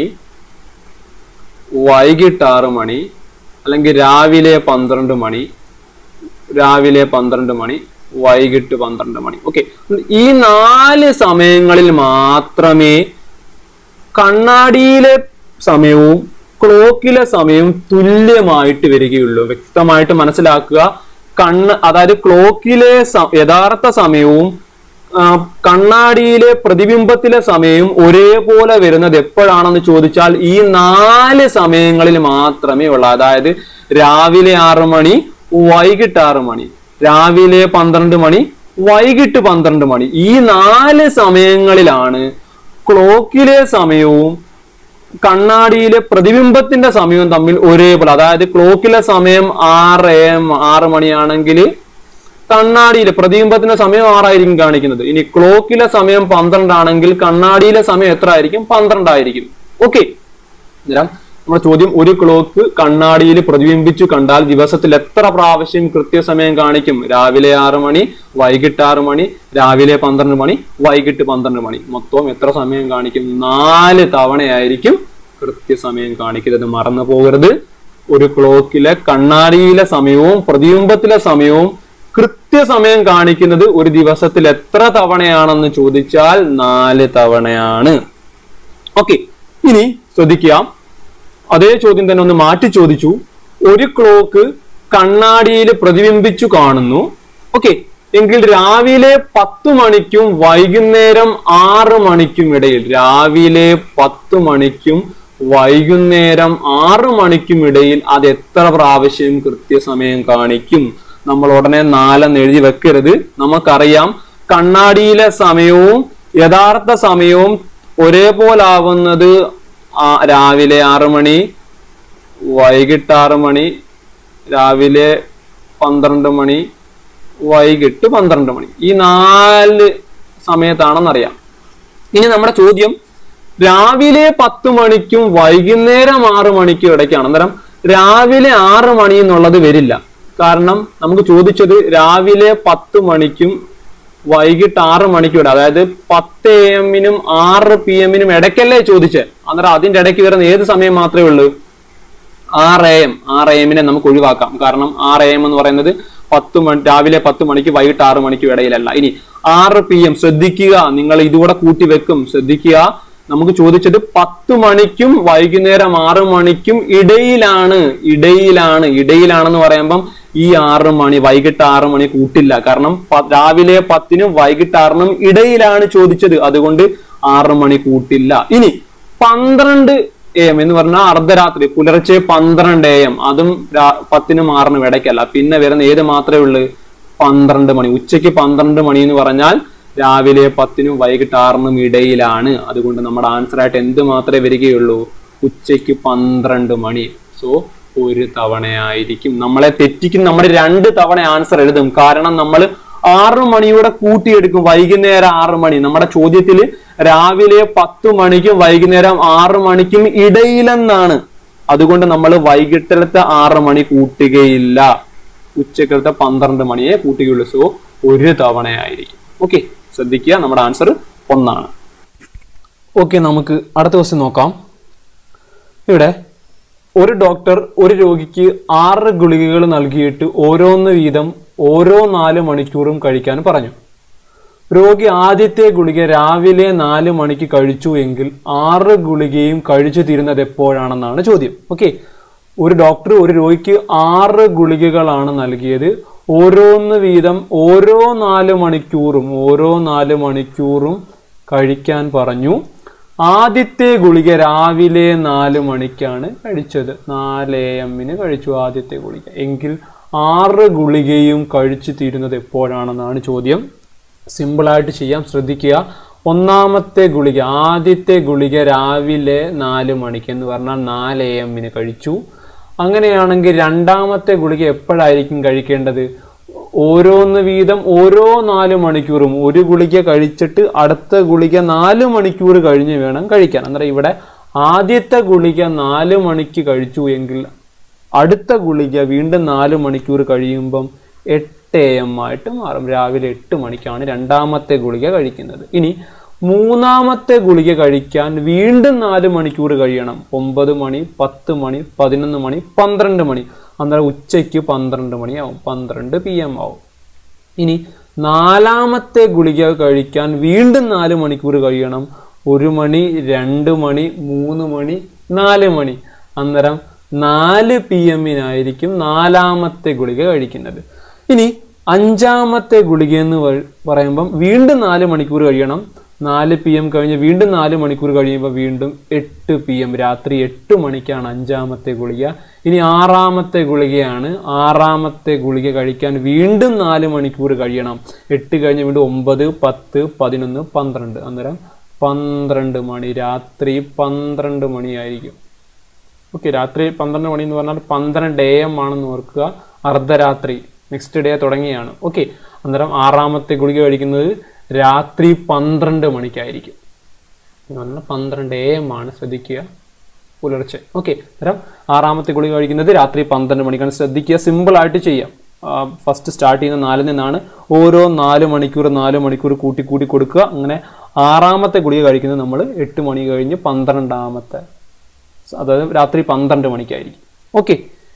വൈകിട്ട് ആറ് മണി അല്ലെങ്കിൽ രാവിലെ പന്ത്രണ്ട് മണി രാവിലെ പന്ത്രണ്ട് മണി വൈകിട്ട് പന്ത്രണ്ട് മണി ഓക്കെ ഈ നാല് സമയങ്ങളിൽ മാത്രമേ കണ്ണാടിയിലെ സമയവും ക്ലോക്കിലെ സമയവും തുല്യമായിട്ട് വരികയുള്ളൂ വ്യക്തമായിട്ട് മനസ്സിലാക്കുക കണ്ണ് അതായത് ക്ലോക്കിലെ സ- യഥാർത്ഥ സമയവും ആ, കണ്ണാടിയിലെ പ്രതിബിംബത്തിലെ സമയവും ഒരേപോലെ വരുന്നത് എപ്പോഴാണെന്ന് ചോദിച്ചാൽ ഈ നാല് സമയങ്ങളിൽ മാത്രമേ ഉള്ളൂ അതായത് രാവിലെ ആറ് മണി വൈകിട്ട് ആറ് മണി രാവിലെ പന്ത്രണ്ട് മണി വൈകിട്ട് പന്ത്രണ്ട് മണി ഈ നാല് സമയങ്ങളിലാണ് ക്ലോക്കിലെ സമയവും കണ്ണാടിയിലെ പ്രതിബിംബത്തിന്റെ സമയവും തമ്മിൽ ഒരേപോലെ അതായത് ക്ലോക്കിലെ സമയം ആറ് എം ആറ് മണിയാണെങ്കിൽ കണ്ണാടിയിലെ പ്രതിബിംബത്തിന്റെ സമയം ആറായിരിക്കും കാണിക്കുന്നത് ഇനി ക്ലോക്കിലെ സമയം പന്ത്രണ്ടാണെങ്കിൽ കണ്ണാടിയിലെ സമയം എത്ര ആയിരിക്കും പന്ത്രണ്ടായിരിക്കും ഓക്കെ അന്നേരം നമ്മുടെ ചോദ്യം ഒരു ക്ലോക്ക് കണ്ണാടിയിൽ പ്രതിബിംബിച്ചു കണ്ടാൽ ദിവസത്തിൽ എത്ര പ്രാവശ്യം കൃത്യസമയം കാണിക്കും രാവിലെ ആറ് മണി വൈകിട്ട് ആറ് മണി രാവിലെ പന്ത്രണ്ട് മണി വൈകിട്ട് പന്ത്രണ്ട് മണി മൊത്തം എത്ര സമയം കാണിക്കും നാല് തവണയായിരിക്കും കൃത്യസമയം കാണിക്കുന്നത് മറന്നു പോകരുത് ഒരു ക്ലോക്കിലെ കണ്ണാടിയിലെ സമയവും പ്രതിബിംബത്തിലെ സമയവും കൃത്യസമയം കാണിക്കുന്നത് ഒരു ദിവസത്തിൽ എത്ര തവണയാണെന്ന് ചോദിച്ചാൽ നാല് തവണയാണ് ഓക്കെ ഇനി ശ്രദ്ധിക്കുക അതേ ചോദ്യം തന്നെ ഒന്ന് മാറ്റി ചോദിച്ചു ഒരു ക്ലോക്ക് കണ്ണാടിയിൽ പ്രതിബിംബിച്ചു കാണുന്നു ഓക്കെ എങ്കിൽ രാവിലെ പത്ത് മണിക്കും വൈകുന്നേരം ആറ് മണിക്കും ഇടയിൽ രാവിലെ പത്ത് മണിക്കും വൈകുന്നേരം ആറ് മണിക്കും ഇടയിൽ അത് എത്ര പ്രാവശ്യം കൃത്യസമയം കാണിക്കും നമ്മൾ ഉടനെ നാലെന്ന് എഴുതി വെക്കരുത് നമുക്കറിയാം കണ്ണാടിയിലെ സമയവും യഥാർത്ഥ സമയവും ഒരേപോലാവുന്നത് ആ രാവിലെ ആറ് മണി വൈകിട്ട് ആറ് മണി രാവിലെ പന്ത്രണ്ട് മണി വൈകിട്ട് പന്ത്രണ്ട് മണി ഈ നാല് സമയത്താണെന്നറിയാം ഇനി നമ്മുടെ ചോദ്യം രാവിലെ പത്ത് മണിക്കും വൈകുന്നേരം ആറ് മണിക്കും ഇടയ്ക്കാണ് അന്നേരം രാവിലെ ആറ് മണി എന്നുള്ളത് വരില്ല കാരണം നമുക്ക് ചോദിച്ചത് രാവിലെ പത്ത് മണിക്കും വൈകിട്ട് ആറ് മണിക്കും ഇട അതായത് പത്ത് എ എമ്മിനും ആറ് പി എമ്മിനും ഇടയ്ക്കല്ലേ ചോദിച്ചത് അന്നേരം അതിന്റെ ഇടയ്ക്ക് വരുന്ന ഏത് സമയം മാത്രമേ ഉള്ളൂ ആറ് എ എം ആറ് എ എമ്മിനെ നമുക്ക് ഒഴിവാക്കാം കാരണം ആറ് എ എം എന്ന് പറയുന്നത് പത്ത് മണി രാവിലെ പത്ത് മണിക്ക് വൈകിട്ട് ആറ് മണിക്കും ഇടയിലല്ല ഇനി ആറ് പി എം ശ്രദ്ധിക്കുക നിങ്ങൾ ഇതുകൂടെ കൂട്ടി വെക്കും ശ്രദ്ധിക്കുക നമുക്ക് ചോദിച്ചത് പത്ത് മണിക്കും വൈകുന്നേരം ആറ് മണിക്കും ഇടയിലാണ് ഇടയിലാണ് ഇടയിലാണെന്ന് പറയുമ്പം ഈ ആറ് മണി വൈകിട്ട് ആറ് മണി കൂട്ടില്ല കാരണം പ- രാവിലെ പത്തിനും വൈകിട്ട് ആറിനും ഇടയിലാണ് ചോദിച്ചത് അതുകൊണ്ട് ആറ് മണി കൂട്ടില്ല ഇനി പന്ത്രണ്ട് എ എം എന്ന് പറഞ്ഞാൽ അർദ്ധരാത്രി പുലർച്ചെ പന്ത്രണ്ട് എ എം അതും രാ- പത്തിനും ആറിനും ഇടയ്ക്കല്ല പിന്നെ വരുന്ന ഏത് മാത്രമേ ഉള്ളൂ പന്ത്രണ്ട് മണി ഉച്ചയ്ക്ക് പന്ത്രണ്ട് മണി എന്ന് പറഞ്ഞാൽ രാവിലെ പത്തിനും വൈകിട്ട് ആറിനും ഇടയിലാണ് അതുകൊണ്ട് നമ്മുടെ ആൻസർ ആയിട്ട് എന്ത് മാത്രമേ വരികയുള്ളൂ ഉച്ചയ്ക്ക് പന്ത്രണ്ട് മണി സോ ഒരു തവണയായിരിക്കും നമ്മളെ തെറ്റിക്കും നമ്മൾ രണ്ട് തവണ ആൻസർ എഴുതും കാരണം നമ്മൾ ആറു മണിയൂടെ കൂട്ടിയെടുക്കും വൈകുന്നേരം ആറു മണി നമ്മുടെ ചോദ്യത്തിൽ രാവിലെ പത്ത് മണിക്കും വൈകുന്നേരം ആറു മണിക്കും ഇടയിലെന്നാണ് അതുകൊണ്ട് നമ്മൾ വൈകിട്ടത്തെ ആറ് മണി കൂട്ടുകയില്ല ഉച്ചക്കലത്തെ പന്ത്രണ്ട് മണിയെ കൂട്ടുകയുള്ളൂ സോ ഒരു തവണയായിരിക്കും ഓക്കെ ശ്രദ്ധിക്കുക നമ്മുടെ ആൻസർ ഒന്നാണ് ഓക്കെ നമുക്ക് അടുത്ത ക്വസ്റ്റ്യൻ നോക്കാം ഇവിടെ ഒരു ഡോക്ടർ ഒരു രോഗിക്ക് ആറ് ഗുളികകൾ നൽകിയിട്ട് ഓരോന്ന് വീതം ഓരോ നാല് മണിക്കൂറും കഴിക്കാൻ പറഞ്ഞു രോഗി ആദ്യത്തെ ഗുളിക രാവിലെ നാല് മണിക്ക് കഴിച്ചു എങ്കിൽ ആറ് ഗുളികയും കഴിച്ചു തീരുന്നത് എപ്പോഴാണെന്നാണ് ചോദ്യം ഓക്കെ ഒരു ഡോക്ടർ ഒരു രോഗിക്ക് ആറ് ഗുളികകളാണ് നൽകിയത് ഓരോന്ന് വീതം ഓരോ നാല് മണിക്കൂറും ഓരോ നാല് മണിക്കൂറും കഴിക്കാൻ പറഞ്ഞു ആദ്യത്തെ ഗുളിക രാവിലെ നാല് മണിക്കാണ് കഴിച്ചത് നാല് എ എമ്മിന് കഴിച്ചു ആദ്യത്തെ ഗുളിക എങ്കിൽ ആറ് ഗുളികയും കഴിച്ചു തീരുന്നത് എപ്പോഴാണെന്നാണ് ചോദ്യം സിമ്പിളായിട്ട് ചെയ്യാം ശ്രദ്ധിക്കുക ഒന്നാമത്തെ ഗുളിക ആദ്യത്തെ ഗുളിക രാവിലെ നാല് മണിക്ക് എന്ന് പറഞ്ഞാൽ നാല് എ എമ്മിന് കഴിച്ചു അങ്ങനെയാണെങ്കിൽ രണ്ടാമത്തെ ഗുളിക എപ്പോഴായിരിക്കും കഴിക്കേണ്ടത് ഓരോന്ന് വീതം ഓരോ നാല് മണിക്കൂറും ഒരു ഗുളിക കഴിച്ചിട്ട് അടുത്ത ഗുളിക നാല് മണിക്കൂർ കഴിഞ്ഞ് വേണം കഴിക്കാൻ അന്നേരം ഇവിടെ ആദ്യത്തെ ഗുളിക നാല് മണിക്ക് കഴിച്ചു എങ്കിൽ അടുത്ത ഗുളിക വീണ്ടും നാല് മണിക്കൂർ കഴിയുമ്പം എട്ട് എ എം ആയിട്ട് മാറും രാവിലെ എട്ട് മണിക്കാണ് രണ്ടാമത്തെ ഗുളിക കഴിക്കുന്നത് ഇനി മൂന്നാമത്തെ ഗുളിക കഴിക്കാൻ വീണ്ടും നാല് മണിക്കൂർ കഴിയണം ഒമ്പത് മണി പത്ത് മണി പതിനൊന്ന് മണി പന്ത്രണ്ട് മണി അന്നേരം ഉച്ചയ്ക്ക് പന്ത്രണ്ട് മണിയാവും പന്ത്രണ്ട് പി എം ആവും ഇനി നാലാമത്തെ ഗുളിക കഴിക്കാൻ വീണ്ടും നാല് മണിക്കൂർ കഴിയണം ഒരു മണി രണ്ട് മണി മൂന്ന് മണി നാല് മണി അന്നേരം നാല് പി എമ്മിനായിരിക്കും നാലാമത്തെ ഗുളിക കഴിക്കുന്നത് ഇനി അഞ്ചാമത്തെ ഗുളിക എന്ന് പറ- പറയുമ്പം വീണ്ടും നാല് മണിക്കൂർ കഴിയണം നാല് പി എം കഴിഞ്ഞ് വീണ്ടും നാല് മണിക്കൂർ കഴിയുമ്പോൾ വീണ്ടും എട്ട് പി എം രാത്രി എട്ട് മണിക്കാണ് അഞ്ചാമത്തെ ഗുളിക ഇനി ആറാമത്തെ ഗുളികയാണ് ആറാമത്തെ ഗുളിക കഴിക്കാൻ വീണ്ടും നാല് മണിക്കൂർ കഴിയണം എട്ട് കഴിഞ്ഞ് വീണ്ടും ഒമ്പത് പത്ത് പതിനൊന്ന് പന്ത്രണ്ട് അന്നേരം പന്ത്രണ്ട് മണി രാത്രി പന്ത്രണ്ട് മണിയായിരിക്കും ഓക്കെ രാത്രി പന്ത്രണ്ട് മണി എന്ന് പറഞ്ഞാൽ പന്ത്രണ്ട് എ എം ആണെന്ന് ഓർക്കുക അർദ്ധരാത്രി നെക്സ്റ്റ് ഡേ തുടങ്ങിയാണ് ഓക്കെ അന്നേരം ആറാമത്തെ ഗുളിക കഴിക്കുന്നത് രാത്രി പന്ത്രണ്ട് മണിക്കായിരിക്കും എന്ന് പറഞ്ഞാൽ പന്ത്രണ്ട് എ എം ആണ് ശ്രദ്ധിക്കുക പുലർച്ചെ ഓക്കെ അന്നേരം ആറാമത്തെ ഗുളിക കഴിക്കുന്നത് രാത്രി പന്ത്രണ്ട് മണിക്കാണ് ശ്രദ്ധിക്കുക സിമ്പിൾ ആയിട്ട് ചെയ്യാം ഫസ്റ്റ് സ്റ്റാർട്ട് ചെയ്യുന്ന നാലിൽ നിന്നാണ് ഓരോ നാല് മണിക്കൂർ നാല് മണിക്കൂർ കൂട്ടി കൂട്ടി കൊടുക്കുക അങ്ങനെ ആറാമത്തെ ഗുളിക കഴിക്കുന്നത് നമ്മൾ എട്ട് മണി കഴിഞ്ഞ് പന്ത്രണ്ടാമത്തെ അതായത് രാത്രി പന്ത്രണ്ട് മണിക്കായിരിക്കും ഓക്കെ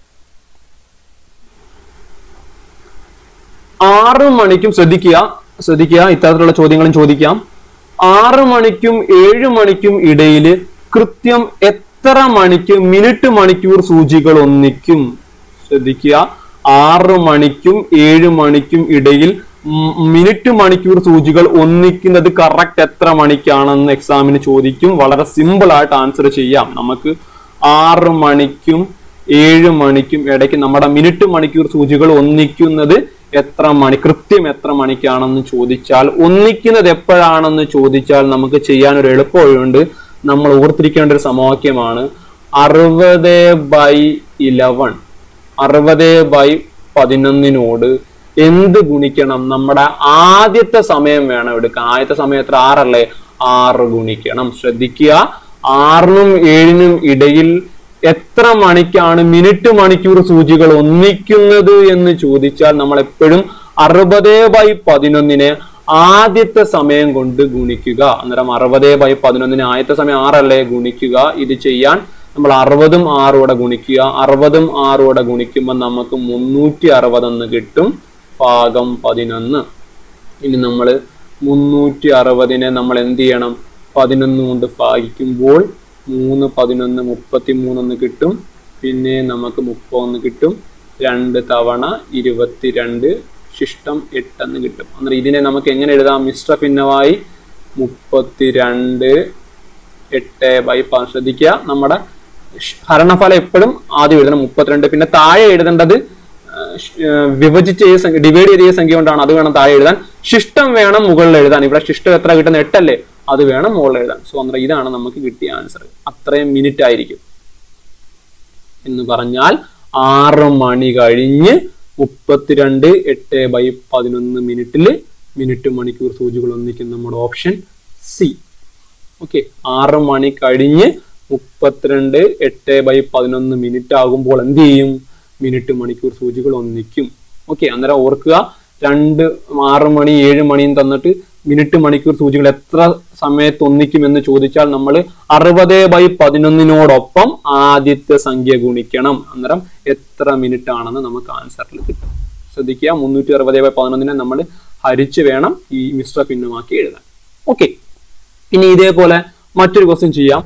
ആറ് മണിക്കും ശ്രദ്ധിക്കുക ശ്രദ്ധിക്കുക ഇത്തരത്തിലുള്ള ചോദ്യങ്ങളും ചോദിക്കാം ആറ് മണിക്കും ഏഴ് മണിക്കും ഇടയിൽ കൃത്യം എത്ര മണിക്ക് മിനിറ്റ് മണിക്കൂർ സൂചികൾ ഒന്നിക്കും ശ്രദ്ധിക്കുക ആറ് മണിക്കും ഏഴ് മണിക്കും ഇടയിൽ ഉം മിനിറ്റ് മണിക്കൂർ സൂചികൾ ഒന്നിക്കുന്നത് കറക്റ്റ് എത്ര മണിക്കാണെന്ന് എക്സാമിന് ചോദിക്കും വളരെ സിമ്പിൾ ആയിട്ട് ആൻസർ ചെയ്യാം നമുക്ക് ആറ് മണിക്കും ഏഴ് മണിക്കും ഇടയ്ക്ക് നമ്മുടെ മിനിറ്റ് മണിക്കൂർ സൂചികൾ ഒന്നിക്കുന്നത് എത്ര മണി കൃത്യം എത്ര മണിക്കാണെന്ന് ചോദിച്ചാൽ ഒന്നിക്കുന്നത് എപ്പോഴാണെന്ന് ചോദിച്ചാൽ നമുക്ക് ചെയ്യാൻ ഒരു എളുപ്പ വഴിയുണ്ട് നമ്മൾ ഓർത്തിരിക്കേണ്ട ഒരു സമവാക്യമാണ് അറുപത് ബൈ ഇലവൺ അറുപത് ബൈ പതിനൊന്നിനോട് എന്ത് ഗുണിക്കണം നമ്മുടെ ആദ്യത്തെ സമയം വേണം എടുക്കാൻ ആദ്യത്തെ സമയം എത്ര ആറല്ലേ ആറ് ഗുണിക്കണം ശ്രദ്ധിക്കുക ആറിനും ഏഴിനും ഇടയിൽ എത്ര മണിക്കാണ് മിനിറ്റ് മണിക്കൂർ സൂചികൾ ഒന്നിക്കുന്നത് എന്ന് ചോദിച്ചാൽ നമ്മൾ എപ്പോഴും അറുപത് ബൈ പതിനൊന്നിനെ ആദ്യത്തെ സമയം കൊണ്ട് ഗുണിക്കുക അന്നേരം അറുപത് ബൈ പതിനൊന്നിന് ആദ്യത്തെ സമയം ആറല്ലേ ഗുണിക്കുക ഇത് ചെയ്യാൻ നമ്മൾ അറുപതും ആറോടെ ഗുണിക്കുക അറുപതും ആറോടെ ഗുണിക്കുമ്പോൾ നമുക്ക് മുന്നൂറ്റി അറുപതെന്ന് കിട്ടും ഭാഗം പതിനൊന്ന് ഇനി നമ്മൾ മുന്നൂറ്റി അറുപതിനെ നമ്മൾ എന്ത് ചെയ്യണം പതിനൊന്ന് കൊണ്ട് ഭാഗിക്കുമ്പോൾ മൂന്ന് പതിനൊന്ന് മുപ്പത്തി മൂന്നെന്ന് കിട്ടും പിന്നെ നമുക്ക് മുപ്പതൊന്ന് കിട്ടും രണ്ട് തവണ ഇരുപത്തിരണ്ട് ശിഷ്ടം എട്ടെന്ന് കിട്ടും അന്നേരം ഇതിനെ നമുക്ക് എങ്ങനെ എഴുതാം മിശ്ര ഭിന്നമായി മുപ്പത്തിരണ്ട് എട്ട് ബൈ പ ശ്രദ്ധിക്കുക നമ്മുടെ ഷ് ഹരണഫലം എപ്പോഴും ആദ്യം എഴുതണം മുപ്പത്തിരണ്ട് പിന്നെ താഴെ എഴുതേണ്ടത് ആ, ഷ്- ആ, വിഭജിച്ച് ചെയ്ത സംഖ്യ ഡിവൈഡ് ചെയ്ത സംഖ്യ കൊണ്ടാണ് അത് വേണം താഴെ എഴുതാൻ ശിഷ്ടം വേണം മുകളിൽ എഴുതാൻ ഇവിടെ ശിഷ്ടം എത്ര കിട്ടുന്ന എട്ടല്ലേ അത് വേണം മുകളിൽ എഴുതാൻ സോ അന്നേരം ഇതാണ് നമുക്ക് കിട്ടിയ ആൻസർ അത്രയും മിനിറ്റ് ആയിരിക്കും എന്ന് പറഞ്ഞാൽ ആറ് മണി കഴിഞ്ഞ് മുപ്പത്തിരണ്ട് എട്ട് ബൈ പതിനൊന്ന് മിനിറ്റില് മിനിറ്റ് മണിക്കൂർ സൂചികൾ ഒന്നിക്കുന്ന നമ്മുടെ ഓപ്ഷൻ സി ഓക്കെ ആറ് മണി കഴിഞ്ഞ് മുപ്പത്തിരണ്ട് എട്ട് ബൈ പതിനൊന്ന് മിനിറ്റ് ആകുമ്പോൾ എന്ത് ചെയ്യും മിനിറ്റ് മണിക്കൂർ സൂചികൾ ഒന്നിക്കും ഓക്കെ അന്നേരം ഓർക്കുക രണ്ട് ആറ് മണി ഏഴ് മണിയും തന്നിട്ട് മിനിറ്റ് മണിക്കൂർ സൂചികൾ എത്ര സമയത്ത് ഒന്നിക്കും എന്ന് ചോദിച്ചാൽ നമ്മൾ അറുപത് ബൈ പതിനൊന്നിനോടൊപ്പം ആദ്യത്തെ സംഖ്യ ഗുണിക്കണം അന്നേരം എത്ര മിനിറ്റ് ആണെന്ന് നമുക്ക് ആൻസറിൽ കിട്ടും ശ്രദ്ധിക്കുക മുന്നൂറ്റി അറുപത് ബൈ പതിനൊന്നിനെ നമ്മൾ ഹരിച്ച് വേണം ഈ മിശ്ര ഭിന്നമാക്കി എഴുതാൻ ഓക്കെ ഇനി ഇതേപോലെ മറ്റൊരു ക്വസ്റ്റ്യൻ ചെയ്യാം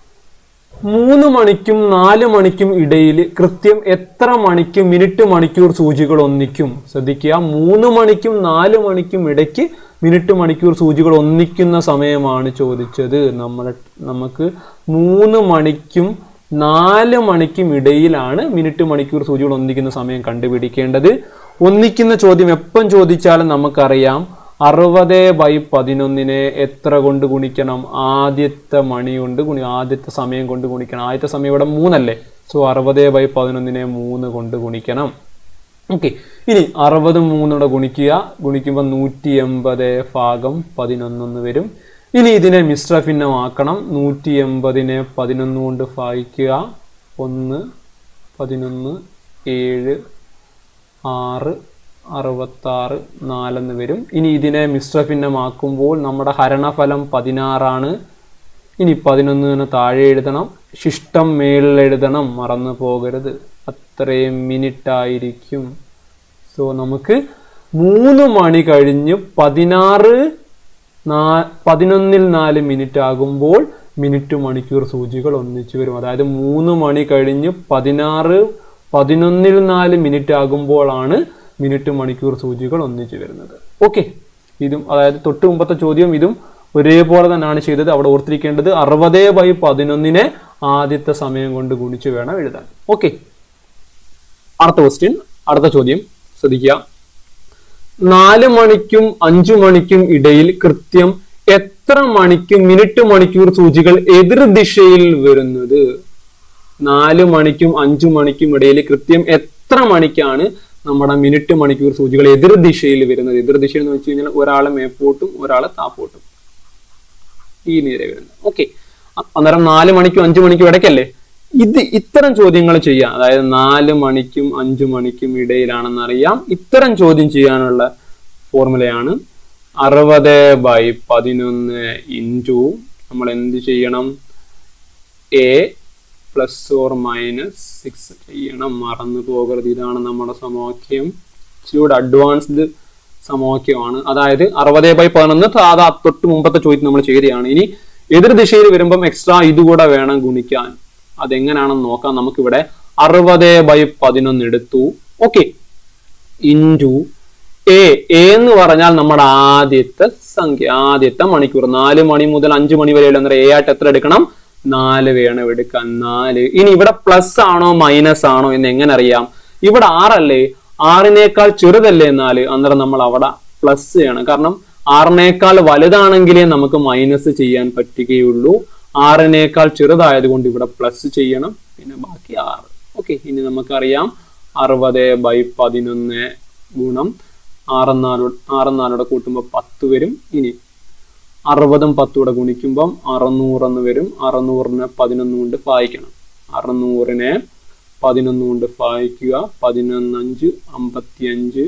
മൂന്ന് മണിക്കും നാല് മണിക്കും ഇടയിൽ കൃത്യം എത്ര മണിക്ക് മിനിറ്റ് മണിക്കൂർ സൂചികൾ ഒന്നിക്കും ശ്രദ്ധിക്കുക മൂന്ന് മണിക്കും നാല് മണിക്കും ഇടയ്ക്ക് മിനിറ്റ് മണിക്കൂർ സൂചികൾ ഒന്നിക്കുന്ന സമയമാണ് ചോദിച്ചത് നമ്മൾ നമുക്ക് മൂന്ന് മണിക്കും നാല് മണിക്കും ഇടയിലാണ് മിനിറ്റ് മണിക്കൂർ സൂചികൾ ഒന്നിക്കുന്ന സമയം കണ്ടുപിടിക്കേണ്ടത് ഒന്നിക്കുന്ന ചോദ്യം എപ്പം ചോദിച്ചാലും നമുക്കറിയാം അറുപത് ബൈ പതിനൊന്നിനെ എത്ര കൊണ്ട് ഗുണിക്കണം ആദ്യത്തെ മണി കൊണ്ട് ഗുണി ആദ്യത്തെ സമയം കൊണ്ട് ഗുണിക്കണം ആദ്യത്തെ സമയം ഇവിടെ മൂന്നല്ലേ സോ അറുപത് ബൈ പതിനൊന്നിനെ മൂന്ന് കൊണ്ട് ഗുണിക്കണം ഓക്കെ ഇനി അറുപത് മൂന്നൂടെ ഗുണിക്കുക ഗുണിക്കുമ്പോൾ നൂറ്റി എൺപത് ഭാഗം പതിനൊന്നൊന്ന് വരും ഇനി ഇതിനെ മിശ്ര ഭിന്നമാക്കണം നൂറ്റി എൺപതിനെ പതിനൊന്ന് കൊണ്ട് ഭാഗിക്കുക ഒന്ന് പതിനൊന്ന് ഏഴ് ആറ് അറുപത്താറ് നാലെന്ന് വരും ഇനി ഇതിനെ മിശ്ര ഭിന്നമാക്കുമ്പോൾ നമ്മുടെ ഹരണഫലം പതിനാറാണ് ഇനി പതിനൊന്നിന് താഴെ എഴുതണം ശിഷ്ടം മേളിൽ എഴുതണം മറന്നു പോകരുത് അത്രയും മിനിറ്റ് ആയിരിക്കും സോ നമുക്ക് മൂന്ന് മണി കഴിഞ്ഞ് പതിനാറ് നാ പതിനൊന്നിൽ നാല് മിനിറ്റ് ആകുമ്പോൾ മിനിറ്റ് മണിക്കൂർ സൂചികൾ ഒന്നിച്ചു വരും അതായത് മൂന്ന് മണി കഴിഞ്ഞ് പതിനാറ് പതിനൊന്നിൽ നാല് മിനിറ്റ് ആകുമ്പോഴാണ് മിനിറ്റ് മണിക്കൂർ സൂചികൾ ഒന്നിച്ചു വരുന്നത് ഓക്കെ ഇതും അതായത് തൊട്ട് മുമ്പത്തെ ചോദ്യം ഇതും ഒരേപോലെ തന്നെയാണ് ചെയ്തത് അവിടെ ഓർത്തിരിക്കേണ്ടത് അറുപത് ബൈ പതിനൊന്നിനെ ആദ്യത്തെ സമയം കൊണ്ട് ഗുണിച്ച് വേണം എഴുതാൻ ഓക്കെ അടുത്ത ക്വസ്റ്റ്യൻ അടുത്ത ചോദ്യം ശ്രദ്ധിക്കുക നാല് മണിക്കും അഞ്ചു മണിക്കും ഇടയിൽ കൃത്യം എത്ര മണിക്ക് മിനിറ്റ് മണിക്കൂർ സൂചികൾ എതിർ ദിശയിൽ വരുന്നത് നാല് മണിക്കും അഞ്ചു മണിക്കും ഇടയിൽ കൃത്യം എത്ര മണിക്കാണ് നമ്മുടെ മിനിറ്റ് മണിക്കൂർ സൂചികൾ എതിർ ദിശയിൽ വരുന്നത് എതിർ ദിശയിൽ എന്ന് വെച്ച് കഴിഞ്ഞാൽ ഒരാളെ മേപ്പോട്ടും ഒരാളെ താപ്പോട്ടും ഈ നേരെ വരുന്നത് ഓക്കെ അന്നേരം നാല് മണിക്കും അഞ്ചു മണിക്കും ഇടയ്ക്കല്ലേ ഇത് ഇത്തരം ചോദ്യങ്ങൾ ചെയ്യാം അതായത് നാല് മണിക്കും അഞ്ചു മണിക്കും ഇടയിലാണെന്ന് അറിയാം ഇത്തരം ചോദ്യം ചെയ്യാനുള്ള ഫോർമുലയാണ് അറുപത് ബൈ പതിനൊന്ന് ഇൻറ്റു നമ്മൾ എന്ത് ചെയ്യണം a plus or minus six ചെയ്യണം മറന്നു പോകരുത് ഇതാണ് നമ്മുടെ സമവാക്യം ഇച്ചിരി അഡ്വാൻസ്ഡ് സമവാക്യമാണ് അതായത് അറുപത് ബൈ പതിനൊന്ന് സാധാ തൊട്ട് മുമ്പത്തെ ചോദ്യം നമ്മൾ ചെയ്തതാണ് ഇനി എതിർ ദിശയിൽ വരുമ്പം എക്സ്ട്രാ ഇതുകൂടെ വേണം ഗുണിക്കാൻ അതെങ്ങനെയാണെന്ന് നോക്കാം നമുക്കിവിടെ അറുപത് ബൈ പതിനൊന്ന് എടുത്തു ഓക്കെ ഇൻറ്റു എ എ എന്ന് പറഞ്ഞാൽ നമ്മുടെ ആദ്യത്തെ സംഖ്യ ആദ്യത്തെ മണിക്കൂർ നാല് മണി മുതൽ അഞ്ചു മണി വരെയുള്ള അന്നേരം എ ആയിട്ട് എത്ര എടുക്കണം നാല് വേണം എടുക്കാൻ നാല് ഇനി ഇവിടെ പ്ലസ് ആണോ മൈനസ് ആണോ എന്ന് എങ്ങനെ അറിയാം ഇവിടെ ആറല്ലേ ആറിനേക്കാൾ ചെറുതല്ലേ നാല് അന്നേരം നമ്മൾ അവിടെ പ്ലസ് ചെയ്യണം കാരണം ആറിനേക്കാൾ വലുതാണെങ്കിലേ നമുക്ക് മൈനസ് ചെയ്യാൻ പറ്റുകയുള്ളൂ ആറിനേക്കാൾ ചെറുതായതുകൊണ്ട് ഇവിടെ പ്ലസ് ചെയ്യണം പിന്നെ ബാക്കി ആറ് ഓക്കെ ഇനി നമുക്കറിയാം അറുപത് ബൈ പതിനൊന്ന് ഗുണം ആറെന്നാലോട് ആറെന്നാലോടെ കൂട്ടുമ്പോൾ പത്ത് വരും ഇനി അറുപതും പത്തൂടെ ഗുണിക്കുമ്പം അറുന്നൂറെന്ന് വരും അറുന്നൂറിനെ പതിനൊന്ന് കൊണ്ട് ഭാഗിക്കണം അറുന്നൂറിനെ പതിനൊന്ന് കൊണ്ട് ഭാഗിക്കുക പതിനൊന്നഞ്ച് അമ്പത്തിയഞ്ച്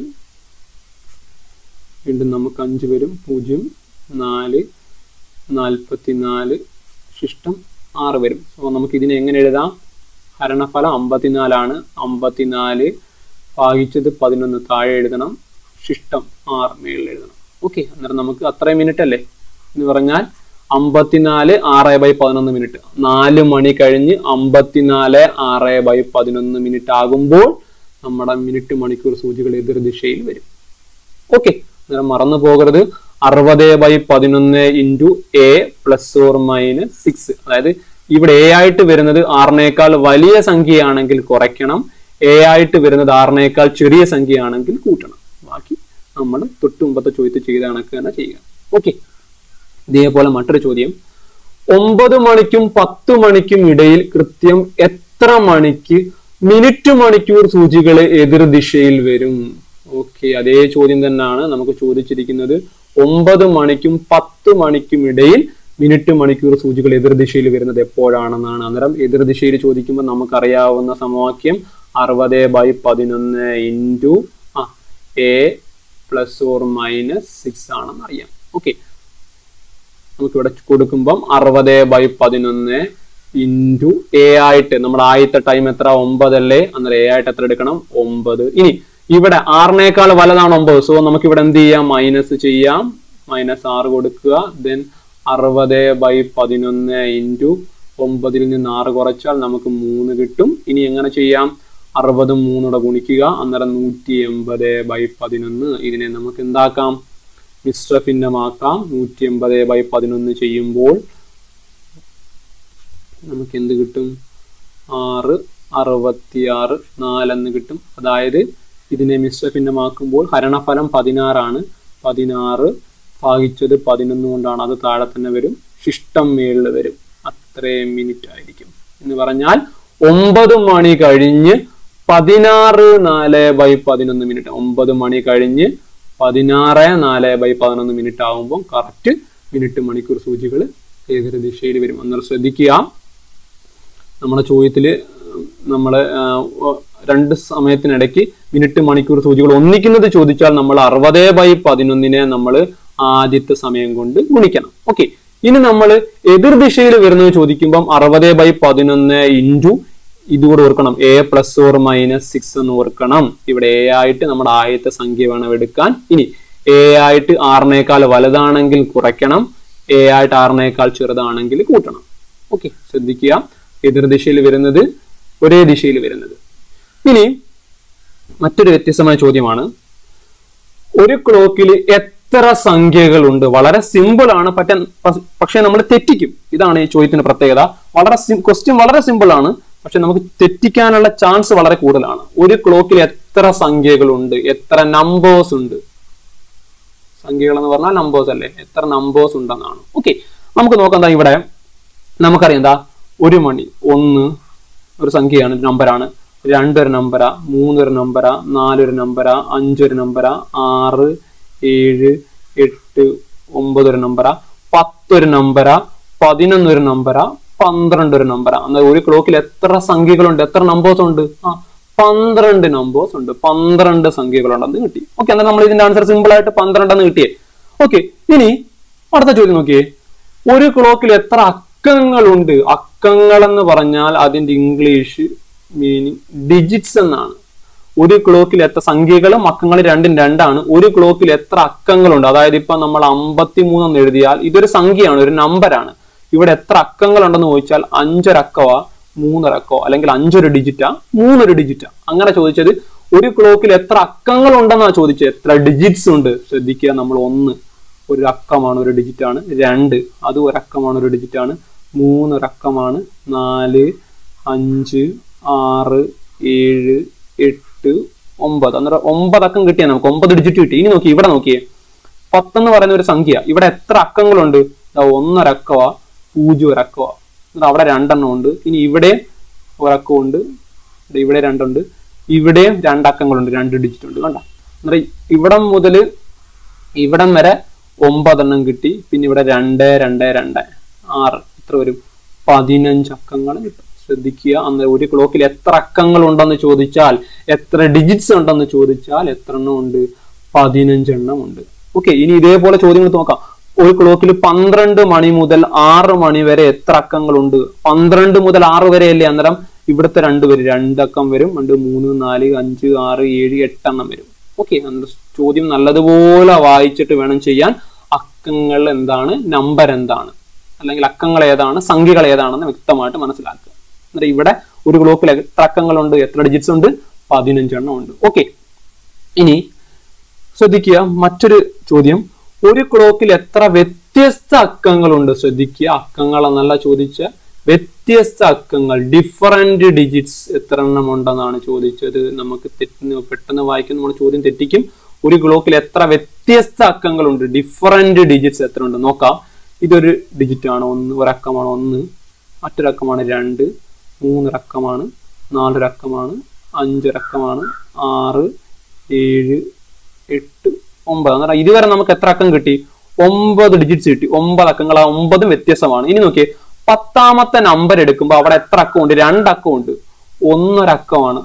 വീണ്ടും നമുക്ക് അഞ്ച് വരും പൂജ്യം നാല് നാൽപ്പത്തി നാല് ശിഷ്ടം ആറ് വരും സോ നമുക്ക് ഇതിനെ എങ്ങനെ എഴുതാം ഹരണഫലം അമ്പത്തിനാലാണ് അമ്പത്തിനാല് ഭാഗിച്ചത് പതിനൊന്ന് താഴെ എഴുതണം ശിഷ്ടം ആറ് മേളിൽ എഴുതണം ഓക്കെ അന്നേരം നമുക്ക് അത്രയും മിനിറ്റ് അല്ലേ എന്ന് പറഞ്ഞാൽ അമ്പത്തിനാല് ആറ് ബൈ പതിനൊന്ന് മിനിറ്റ് നാല് മണി കഴിഞ്ഞ് അമ്പത്തിനാല് ആറ് ബൈ പതിനൊന്ന് മിനിറ്റ് ആകുമ്പോൾ നമ്മുടെ മിനിറ്റ് മണിക്കൂർ സൂചികൾ എതിർ ദിശയിൽ വരും ഓക്കെ അന്നേരം മറന്നു പോകരുത് അറുപത് ബൈ പതിനൊന്ന് into a plus or minus six അതായത് ഇവിടെ എ ആയിട്ട് വരുന്നത് ആറിനേക്കാൾ വലിയ സംഖ്യയാണെങ്കിൽ കുറയ്ക്കണം എ ആയിട്ട് വരുന്നത് ആറിനേക്കാൾ ചെറിയ സംഖ്യയാണെങ്കിൽ കൂട്ടണം ബാക്കി നമ്മൾ തൊട്ട് മുമ്പത്തെ ചോദ്യത്തിൽ ചെയ്ത കണക്ക് തന്നെ ചെയ്യുക ഓക്കെ ഇതേപോലെ മറ്റൊരു ചോദ്യം ഒമ്പത് മണിക്കും പത്ത് മണിക്കും ഇടയിൽ കൃത്യം എത്ര മണിക്ക് മിനിറ്റ് മണിക്കൂർ സൂചികൾ എതിർദിശയിൽ വരും ഓക്കെ അതേ ചോദ്യം തന്നെയാണ് നമുക്ക് ചോദിച്ചിരിക്കുന്നത് ഒമ്പത് മണിക്കും പത്ത് മണിക്കും ഇടയിൽ മിനിറ്റ് മണിക്കൂർ സൂചികൾ എതിർദിശയിൽ വരുന്നത് എപ്പോഴാണെന്നാണ് അന്നേരം എതിർദിശയിൽ ചോദിക്കുമ്പോൾ നമുക്കറിയാവുന്ന സമവാക്യം അറുപത് ബൈ പതിനൊന്ന് ഇൻറ്റു ആ a plus or minus six ആണെന്ന് അറിയാം ഓക്കെ നമുക്ക് ഇവിടെ കൊടുക്കുമ്പം അറുപത് ബൈ പതിനൊന്ന് ഇൻറ്റു എ ആയിട്ട് നമ്മുടെ ആദ്യത്തെ ടൈം എത്ര ഒമ്പതല്ലേ അന്നേരം എ ആയിട്ട് എത്ര എടുക്കണം ഒമ്പത് ഇനി ഇവിടെ ആറിനേക്കാൾ വലുതാണ് ഒമ്പത് സോ നമുക്ക് ഇവിടെ എന്ത് ചെയ്യാം മൈനസ് ചെയ്യാം മൈനസ് ആറ് കൊടുക്കുക ദെൻ അറുപത് ബൈ പതിനൊന്ന് ഇൻറ്റു ഒമ്പതിൽ നിന്ന് ആറ് കുറച്ചാൽ നമുക്ക് മൂന്ന് കിട്ടും ഇനി എങ്ങനെ ചെയ്യാം അറുപതും മൂന്നൂടെ ഗുണിക്കുക അന്നേരം നൂറ്റി എൺപത് ബൈ പതിനൊന്ന് ഇതിനെ നമുക്ക് എന്താക്കാം മിശ്ര ഭിന്നമാക്കാം നൂറ്റി എൺപത് ബൈ പതിനൊന്ന് ചെയ്യുമ്പോൾ നമുക്ക് എന്ത് കിട്ടും ആറ് അറുപത്തിയാറ് നാലെന്ന് കിട്ടും അതായത് ഇതിനെ മിശ്ര ഭിന്നമാക്കുമ്പോൾ ഹരണഫലം പതിനാറാണ് പതിനാറ് ഭാഗിച്ചത് പതിനൊന്ന് കൊണ്ടാണ് അത് താഴെ തന്നെ വരും ശിഷ്ടം മേളിൽ വരും അത്രയും മിനിറ്റ് ആയിരിക്കും എന്ന് പറഞ്ഞാൽ ഒമ്പത് മണി കഴിഞ്ഞ് പതിനാറ് നാല് ബൈ പതിനൊന്ന് മിനിറ്റ് ഒമ്പത് മണി കഴിഞ്ഞ് പതിനാറ് നാല് ബൈ പതിനൊന്ന് മിനിറ്റ് ആകുമ്പോൾ കറക്റ്റ് മിനിറ്റ് മണിക്കൂർ സൂചികൾ ഏതൊരു ദിശയിൽ വരും അന്നേരം ശ്രദ്ധിക്കുക നമ്മുടെ ചോദ്യത്തില് നമ്മള് രണ്ട് സമയത്തിനിടയ്ക്ക് മിനിറ്റ് മണിക്കൂർ സൂചികൾ ഒന്നിക്കുന്നത് ചോദിച്ചാൽ നമ്മൾ അറുപത് ബൈ പതിനൊന്നിനെ നമ്മൾ ആദ്യത്തെ സമയം കൊണ്ട് ഗുണിക്കണം ഓക്കെ ഇനി നമ്മൾ എതിർദിശയിൽ വരുന്നത് ചോദിക്കുമ്പം അറുപത് ബൈ പതിനൊന്ന് ഇൻറ്റു ഇതുകൂടെ ഓർക്കണം a plus or minus six എന്ന് ഓർക്കണം ഇവിടെ എ ആയിട്ട് നമ്മുടെ ആദ്യത്തെ സംഖ്യ വേണം എടുക്കാൻ ഇനി എ ആയിട്ട് ആറിനേക്കാൾ വലുതാണെങ്കിൽ കുറയ്ക്കണം എ ആയിട്ട് ആറിനേക്കാൾ ചെറുതാണെങ്കിൽ കൂട്ടണം ഓക്കെ ശ്രദ്ധിക്കുക എതിർദിശയിൽ വരുന്നത് ഒരേ ദിശയിൽ വരുന്നത് ഇനി മറ്റൊരു വ്യത്യസ്തമായ ചോദ്യമാണ് ഒരു ക്ലോക്കിൽ എത്ര സംഖ്യകളുണ്ട് വളരെ സിമ്പിൾ ആണ് പറ്റ പക്ഷെ നമ്മൾ തെറ്റിക്കും ഇതാണ് ഈ ചോദ്യത്തിന്റെ പ്രത്യേകത വളരെ ക്വസ്റ്റ്യൻ വളരെ സിമ്പിൾ ആണ് പക്ഷെ നമുക്ക് തെറ്റിക്കാനുള്ള ചാൻസ് വളരെ കൂടുതലാണ് ഒരു ക്ലോക്കിൽ എത്ര സംഖ്യകളുണ്ട് എത്ര നമ്പേഴ്സ് ഉണ്ട് സംഖ്യകൾ എന്ന് പറഞ്ഞാൽ നമ്പേഴ്സ് അല്ലേ എത്ര നമ്പേഴ്സ് ഉണ്ടെന്നാണ് ഓക്കെ നമുക്ക് നോക്കാം എന്താ ഇവിടെ നമുക്കറിയാം എന്താ ഒരു മണി ഒന്ന് ഒരു സംഖ്യയാണ് ഒരു നമ്പറാണ് രണ്ടൊരു നമ്പരാ മൂന്നൊരു നമ്പരാ നാലൊരു നമ്പരാ അഞ്ചൊരു നമ്പരാ ആറ് ഏഴ് എട്ട് ഒമ്പതൊരു നമ്പരാ പത്തൊരു നമ്പരാ പതിനൊന്നൊരു നമ്പരാ പന്ത്രണ്ട് ഒരു നമ്പറാ എന്നാൽ ഒരു ക്ലോക്കിൽ എത്ര സംഖ്യകളുണ്ട് എത്ര നമ്പേഴ്സ് ഉണ്ട് ആ പന്ത്രണ്ട് നമ്പേഴ്സ് ഉണ്ട് പന്ത്രണ്ട് സംഖ്യകളുണ്ടെന്ന് കിട്ടി ഓക്കെ എന്നാൽ നമ്മൾ ഇതിന്റെ ആൻസർ സിമ്പിൾ ആയിട്ട് പന്ത്രണ്ടെന്ന് കിട്ടിയേ ഓക്കെ ഇനി അടുത്ത ചോദ്യം നോക്കിയേ ഒരു ക്ലോക്കിൽ എത്ര അക്കങ്ങളുണ്ട് അക്കങ്ങൾ എന്ന് പറഞ്ഞാൽ അതിന്റെ ഇംഗ്ലീഷ് മീനിങ് ഡിജിറ്റ്സ് എന്നാണ് ഒരു ക്ലോക്കിൽ എത്ര സംഖ്യകളും അക്കങ്ങളും രണ്ടും രണ്ടാണ് ഒരു ക്ലോക്കിൽ എത്ര അക്കങ്ങളുണ്ട് അതായത് ഇപ്പൊ നമ്മൾ അമ്പത്തി മൂന്നെന്ന് എഴുതിയാൽ ഇതൊരു സംഖ്യയാണ് ഒരു നമ്പറാണ് ഇവിടെ എത്ര അക്കങ്ങൾ ഉണ്ടെന്ന് ചോദിച്ചാൽ അഞ്ചൊരക്കവാ മൂന്നൊരക്കോ അല്ലെങ്കിൽ അഞ്ചൊരു ഡിജിറ്റാ മൂന്നൊരു ഡിജിറ്റാ അങ്ങനെ ചോദിച്ചത് ഒരു ക്ലോക്കിൽ എത്ര അക്കങ്ങൾ ഉണ്ടെന്നാ ചോദിച്ചത് എത്ര ഡിജിറ്റ്സ് ഉണ്ട് ശ്രദ്ധിക്കുക നമ്മൾ ഒന്ന് ഒരു അക്കമാണ് ഒരു ഡിജിറ്റ് ആണ് രണ്ട് അത് ഒരക്കമാണ് ഒരു ഡിജിറ്റ് ആണ് മൂന്നൊരക്കമാണ് നാല് അഞ്ച് ആറ് ഏഴ് എട്ട് ഒമ്പത് അന്നേരം ഒമ്പത് അക്കം കിട്ടിയാൽ നമുക്ക് ഒമ്പത് ഡിജിറ്റ് കിട്ടി ഇനി നോക്കി ഇവിടെ നോക്കിയേ പത്തെന്ന് പറയുന്ന ഒരു സംഖ്യ ഇവിടെ എത്ര അക്കങ്ങളുണ്ട് ഒന്നൊരക്കവാ പൂജ്യം ഒരക്കവാ എന്നിട്ട് അവിടെ രണ്ടെണ്ണം ഉണ്ട് ഇനി ഇവിടെ ഒരക്കമുണ്ട് ഇവിടെ രണ്ടുണ്ട് ഇവിടെയും രണ്ടക്കങ്ങളുണ്ട് രണ്ട് ഡിജിറ്റ് ഉണ്ട് കണ്ട എന്നിട്ട് ഇവിടം മുതൽ ഇവിടം വരെ ഒമ്പതെണ്ണം കിട്ടി പിന്നെ ഇവിടെ രണ്ട് രണ്ട് രണ്ട് ആറ് എത്ര വരും പതിനഞ്ച് അക്കങ്ങൾ കിട്ടും ശ്രദ്ധിക്കുക അന്ന് ഒരു ക്ലോക്കിൽ എത്ര അക്കങ്ങൾ ഉണ്ടെന്ന് ചോദിച്ചാൽ എത്ര ഡിജിറ്റ്സ് ഉണ്ടെന്ന് ചോദിച്ചാൽ എത്ര എണ്ണം ഉണ്ട് പതിനഞ്ചെണ്ണം ഉണ്ട് ഓക്കെ ഇനി ഇതേപോലെ ചോദ്യങ്ങൾ നോക്കാം ഒരു ക്ലോക്കിൽ പന്ത്രണ്ട് മണി മുതൽ ആറ് മണി വരെ എത്ര അക്കങ്ങളുണ്ട് പന്ത്രണ്ട് മുതൽ ആറ് വരെ അല്ലേ അന്നേരം ഇവിടുത്തെ രണ്ട് വരും രണ്ടക്കം വരും രണ്ട് മൂന്ന് നാല് അഞ്ച് ആറ് ഏഴ് എട്ടെണ്ണം വരും ഓക്കെ ചോദ്യം നല്ലതുപോലെ വായിച്ചിട്ട് വേണം ചെയ്യാൻ അക്കങ്ങൾ എന്താണ് നമ്പർ എന്താണ് അല്ലെങ്കിൽ അക്കങ്ങൾ ഏതാണ് സംഖ്യകൾ ഏതാണെന്ന് വ്യക്തമായിട്ട് മനസ്സിലാക്കുക എന്നിട്ട് ഇവിടെ ഒരു ക്ലോക്കിൽ എത്ര അക്കങ്ങളുണ്ട് എത്ര ഡിജിറ്റ്സ് ഉണ്ട് പതിനഞ്ചെണ്ണം ഉണ്ട് ഓക്കെ ഇനി ശ്രദ്ധിക്കുക മറ്റൊരു ചോദ്യം ഒരു ക്ലോക്കിൽ എത്ര വ്യത്യസ്ത അക്കങ്ങളുണ്ട് ശ്രദ്ധിക്കുക അക്കങ്ങൾ എന്നല്ല ചോദിച്ച വ്യത്യസ്ത അക്കങ്ങൾ ഡിഫറന്റ് ഡിജിറ്റ്സ് എത്ര എണ്ണം ഉണ്ടെന്നാണ് ചോദിച്ചത് നമുക്ക് തെറ്റുന്ന പെട്ടെന്ന് വായിക്കുന്ന നമ്മൾ ചോദ്യം തെറ്റിക്കും ഒരു ക്ലോക്കിൽ എത്ര വ്യത്യസ്ത അക്കങ്ങളുണ്ട് ഡിഫറന്റ് ഡിജിറ്റ്സ് എത്ര ഉണ്ട് നോക്കാം ഇതൊരു ഡിജിറ്റ് ആണ് ഒന്ന് ഒരക്കമാണ് ഒന്ന് മറ്റൊരക്കമാണ് രണ്ട് മൂന്നൊരക്കമാണ് നാലൊരക്കമാണ് അഞ്ചൊരക്കമാണ് ആറ് ഏഴ് എട്ട് ഒമ്പത് അങ്ങനെ ഇതുവരെ നമുക്ക് എത്ര അക്കം കിട്ടി ഒമ്പത് ഡിജിറ്റ്സ് കിട്ടി ഒമ്പത് അക്കങ്ങൾ ആ ഒമ്പതും വ്യത്യസ്തമാണ് ഇനി നോക്കിയേ പത്താമത്തെ നമ്പർ എടുക്കുമ്പോൾ അവിടെ എത്ര അക്കം ഉണ്ട് രണ്ടക്കം ഉണ്ട് ഒന്നൊരക്കമാണ്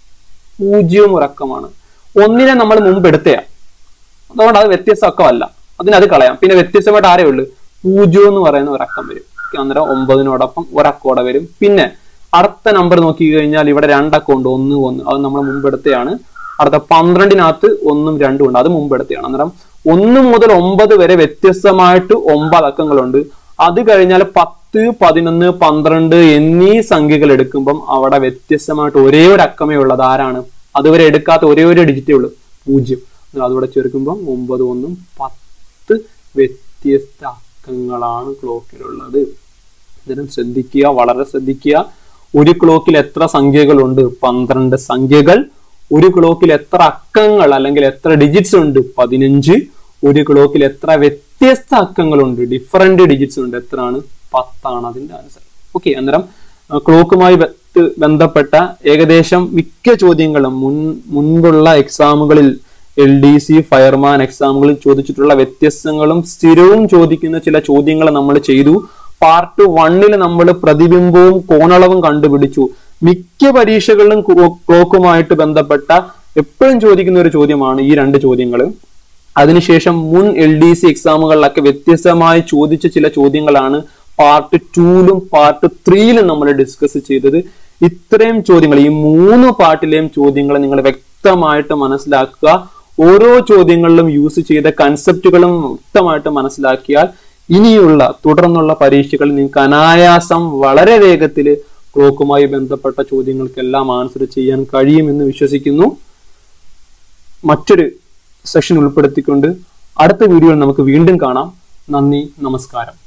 പൂജ്യവും ഒരക്കമാണ് ഒന്നിനെ നമ്മൾ മുമ്പ് എടുത്തയാ അതുകൊണ്ട് അത് വ്യത്യസ്ത അക്കമല്ല അതിന് അത് കളയാം പിന്നെ വ്യത്യസ്തമായിട്ട് ആരേ ഉള്ളൂ പൂജ്യം എന്ന് പറയുന്ന ഒരക്കം വരും Okay, അന്നേരം ഒമ്പതിനോടൊപ്പം ഒരക്കോടെ വരും പിന്നെ അടുത്ത നമ്പർ നോക്കി കഴിഞ്ഞാൽ ഇവിടെ രണ്ടക്കം ഉണ്ട് ഒന്ന് ഒന്ന് അത് നമ്മൾ മുമ്പെടുത്തയാണ് അടുത്ത പന്ത്രണ്ടിനകത്ത് ഒന്നും രണ്ടും ഉണ്ട് അത് മുമ്പെടുത്തയാണ് അന്നേരം ഒന്ന് മുതൽ ഒമ്പത് വരെ വ്യത്യസ്തമായിട്ട് ഒമ്പത് അക്കങ്ങളുണ്ട് അത് കഴിഞ്ഞാൽ പത്ത് പതിനൊന്ന് പന്ത്രണ്ട് എന്നീ സംഖ്യകൾ എടുക്കുമ്പം അവിടെ വ്യത്യസ്തമായിട്ട് ഒരേ ഒരു അക്കമേ ഉള്ളത് ആരാണ് അതുവരെ എടുക്കാത്ത ഒരേ ഒരു ഡിജിറ്റേ ഉള്ളൂ പൂജ്യം അന്നേരം അതുകൂടെ ചേർക്കുമ്പം ഒമ്പത് ഒന്നും പത്ത് വ്യത്യസ്ത അക്കങ്ങളാണ് ക്ലോക്കിലുള്ളത് ഇതിനും ശ്രദ്ധിക്കുക വളരെ ശ്രദ്ധിക്കുക ഒരു ക്ലോക്കിൽ എത്ര സംഖ്യകളുണ്ട് പന്ത്രണ്ട് സംഖ്യകൾ ഒരു ക്ലോക്കിൽ എത്ര അക്കങ്ങൾ അല്ലെങ്കിൽ എത്ര ഡിജിറ്റ്സ് ഉണ്ട് പതിനഞ്ച് ഒരു ക്ലോക്കിൽ എത്ര വ്യത്യസ്ത അക്കങ്ങളുണ്ട് ഡിഫറെന്റ് ഡിജിറ്റ്സ് ഉണ്ട് എത്രയാണ് പത്താണ് അതിന്റെ ആൻസർ ഓക്കെ അന്നേരം ക്ലോക്കുമായി ബന്ധപ്പെട്ട ഏകദേശം മിക്ക ചോദ്യങ്ങളും മുൻ മുൻപുള്ള എക്സാമുകളിൽ എൽ ഡി സി ഫയർമാൻ എക്സാമുകളിൽ ചോദിച്ചിട്ടുള്ള വ്യത്യസ്തങ്ങളും സ്ഥിരവും ചോദിക്കുന്ന ചില ചോദ്യങ്ങൾ നമ്മൾ ചെയ്തു പാർട്ട് വണ്ണിൽ നമ്മൾ പ്രതിബിംബവും കോണളവും കണ്ടുപിടിച്ചു മിക്ക പരീക്ഷകളിലും ക്ലോക്കുമായിട്ട് ബന്ധപ്പെട്ട എപ്പോഴും ചോദിക്കുന്ന ഒരു ചോദ്യമാണ് ഈ രണ്ട് ചോദ്യങ്ങൾ അതിനുശേഷം മുൻ എൽ ഡി സി എക്സാമുകളിലൊക്കെ വ്യത്യസ്തമായി ചോദിച്ച ചില ചോദ്യങ്ങളാണ് പാർട്ട് ടൂലും പാർട്ട് ത്രീയിലും നമ്മൾ ഡിസ്കസ് ചെയ്തത് ഇത്രയും ചോദ്യങ്ങൾ ഈ മൂന്ന് പാർട്ടിലെയും ചോദ്യങ്ങൾ നിങ്ങൾ വ്യക്തമായിട്ട് മനസ്സിലാക്കുക ഓരോ ചോദ്യങ്ങളിലും യൂസ് ചെയ്ത കൺസെപ്റ്റുകളും വ്യക്തമായിട്ട് മനസ്സിലാക്കിയാൽ ഇനിയുള്ള തുടർന്നുള്ള പരീക്ഷകളിൽ നിങ്ങൾക്ക് അനായാസം വളരെ വേഗത്തിൽ ക്ലോക്കുമായി ബന്ധപ്പെട്ട ചോദ്യങ്ങൾക്കെല്ലാം ആൻസർ ചെയ്യാൻ കഴിയുമെന്ന് വിശ്വസിക്കുന്നു മറ്റൊരു സെഷൻ ഉൾപ്പെടുത്തിക്കൊണ്ട് അടുത്ത വീഡിയോയിൽ നമുക്ക് വീണ്ടും കാണാം നന്ദി നമസ്കാരം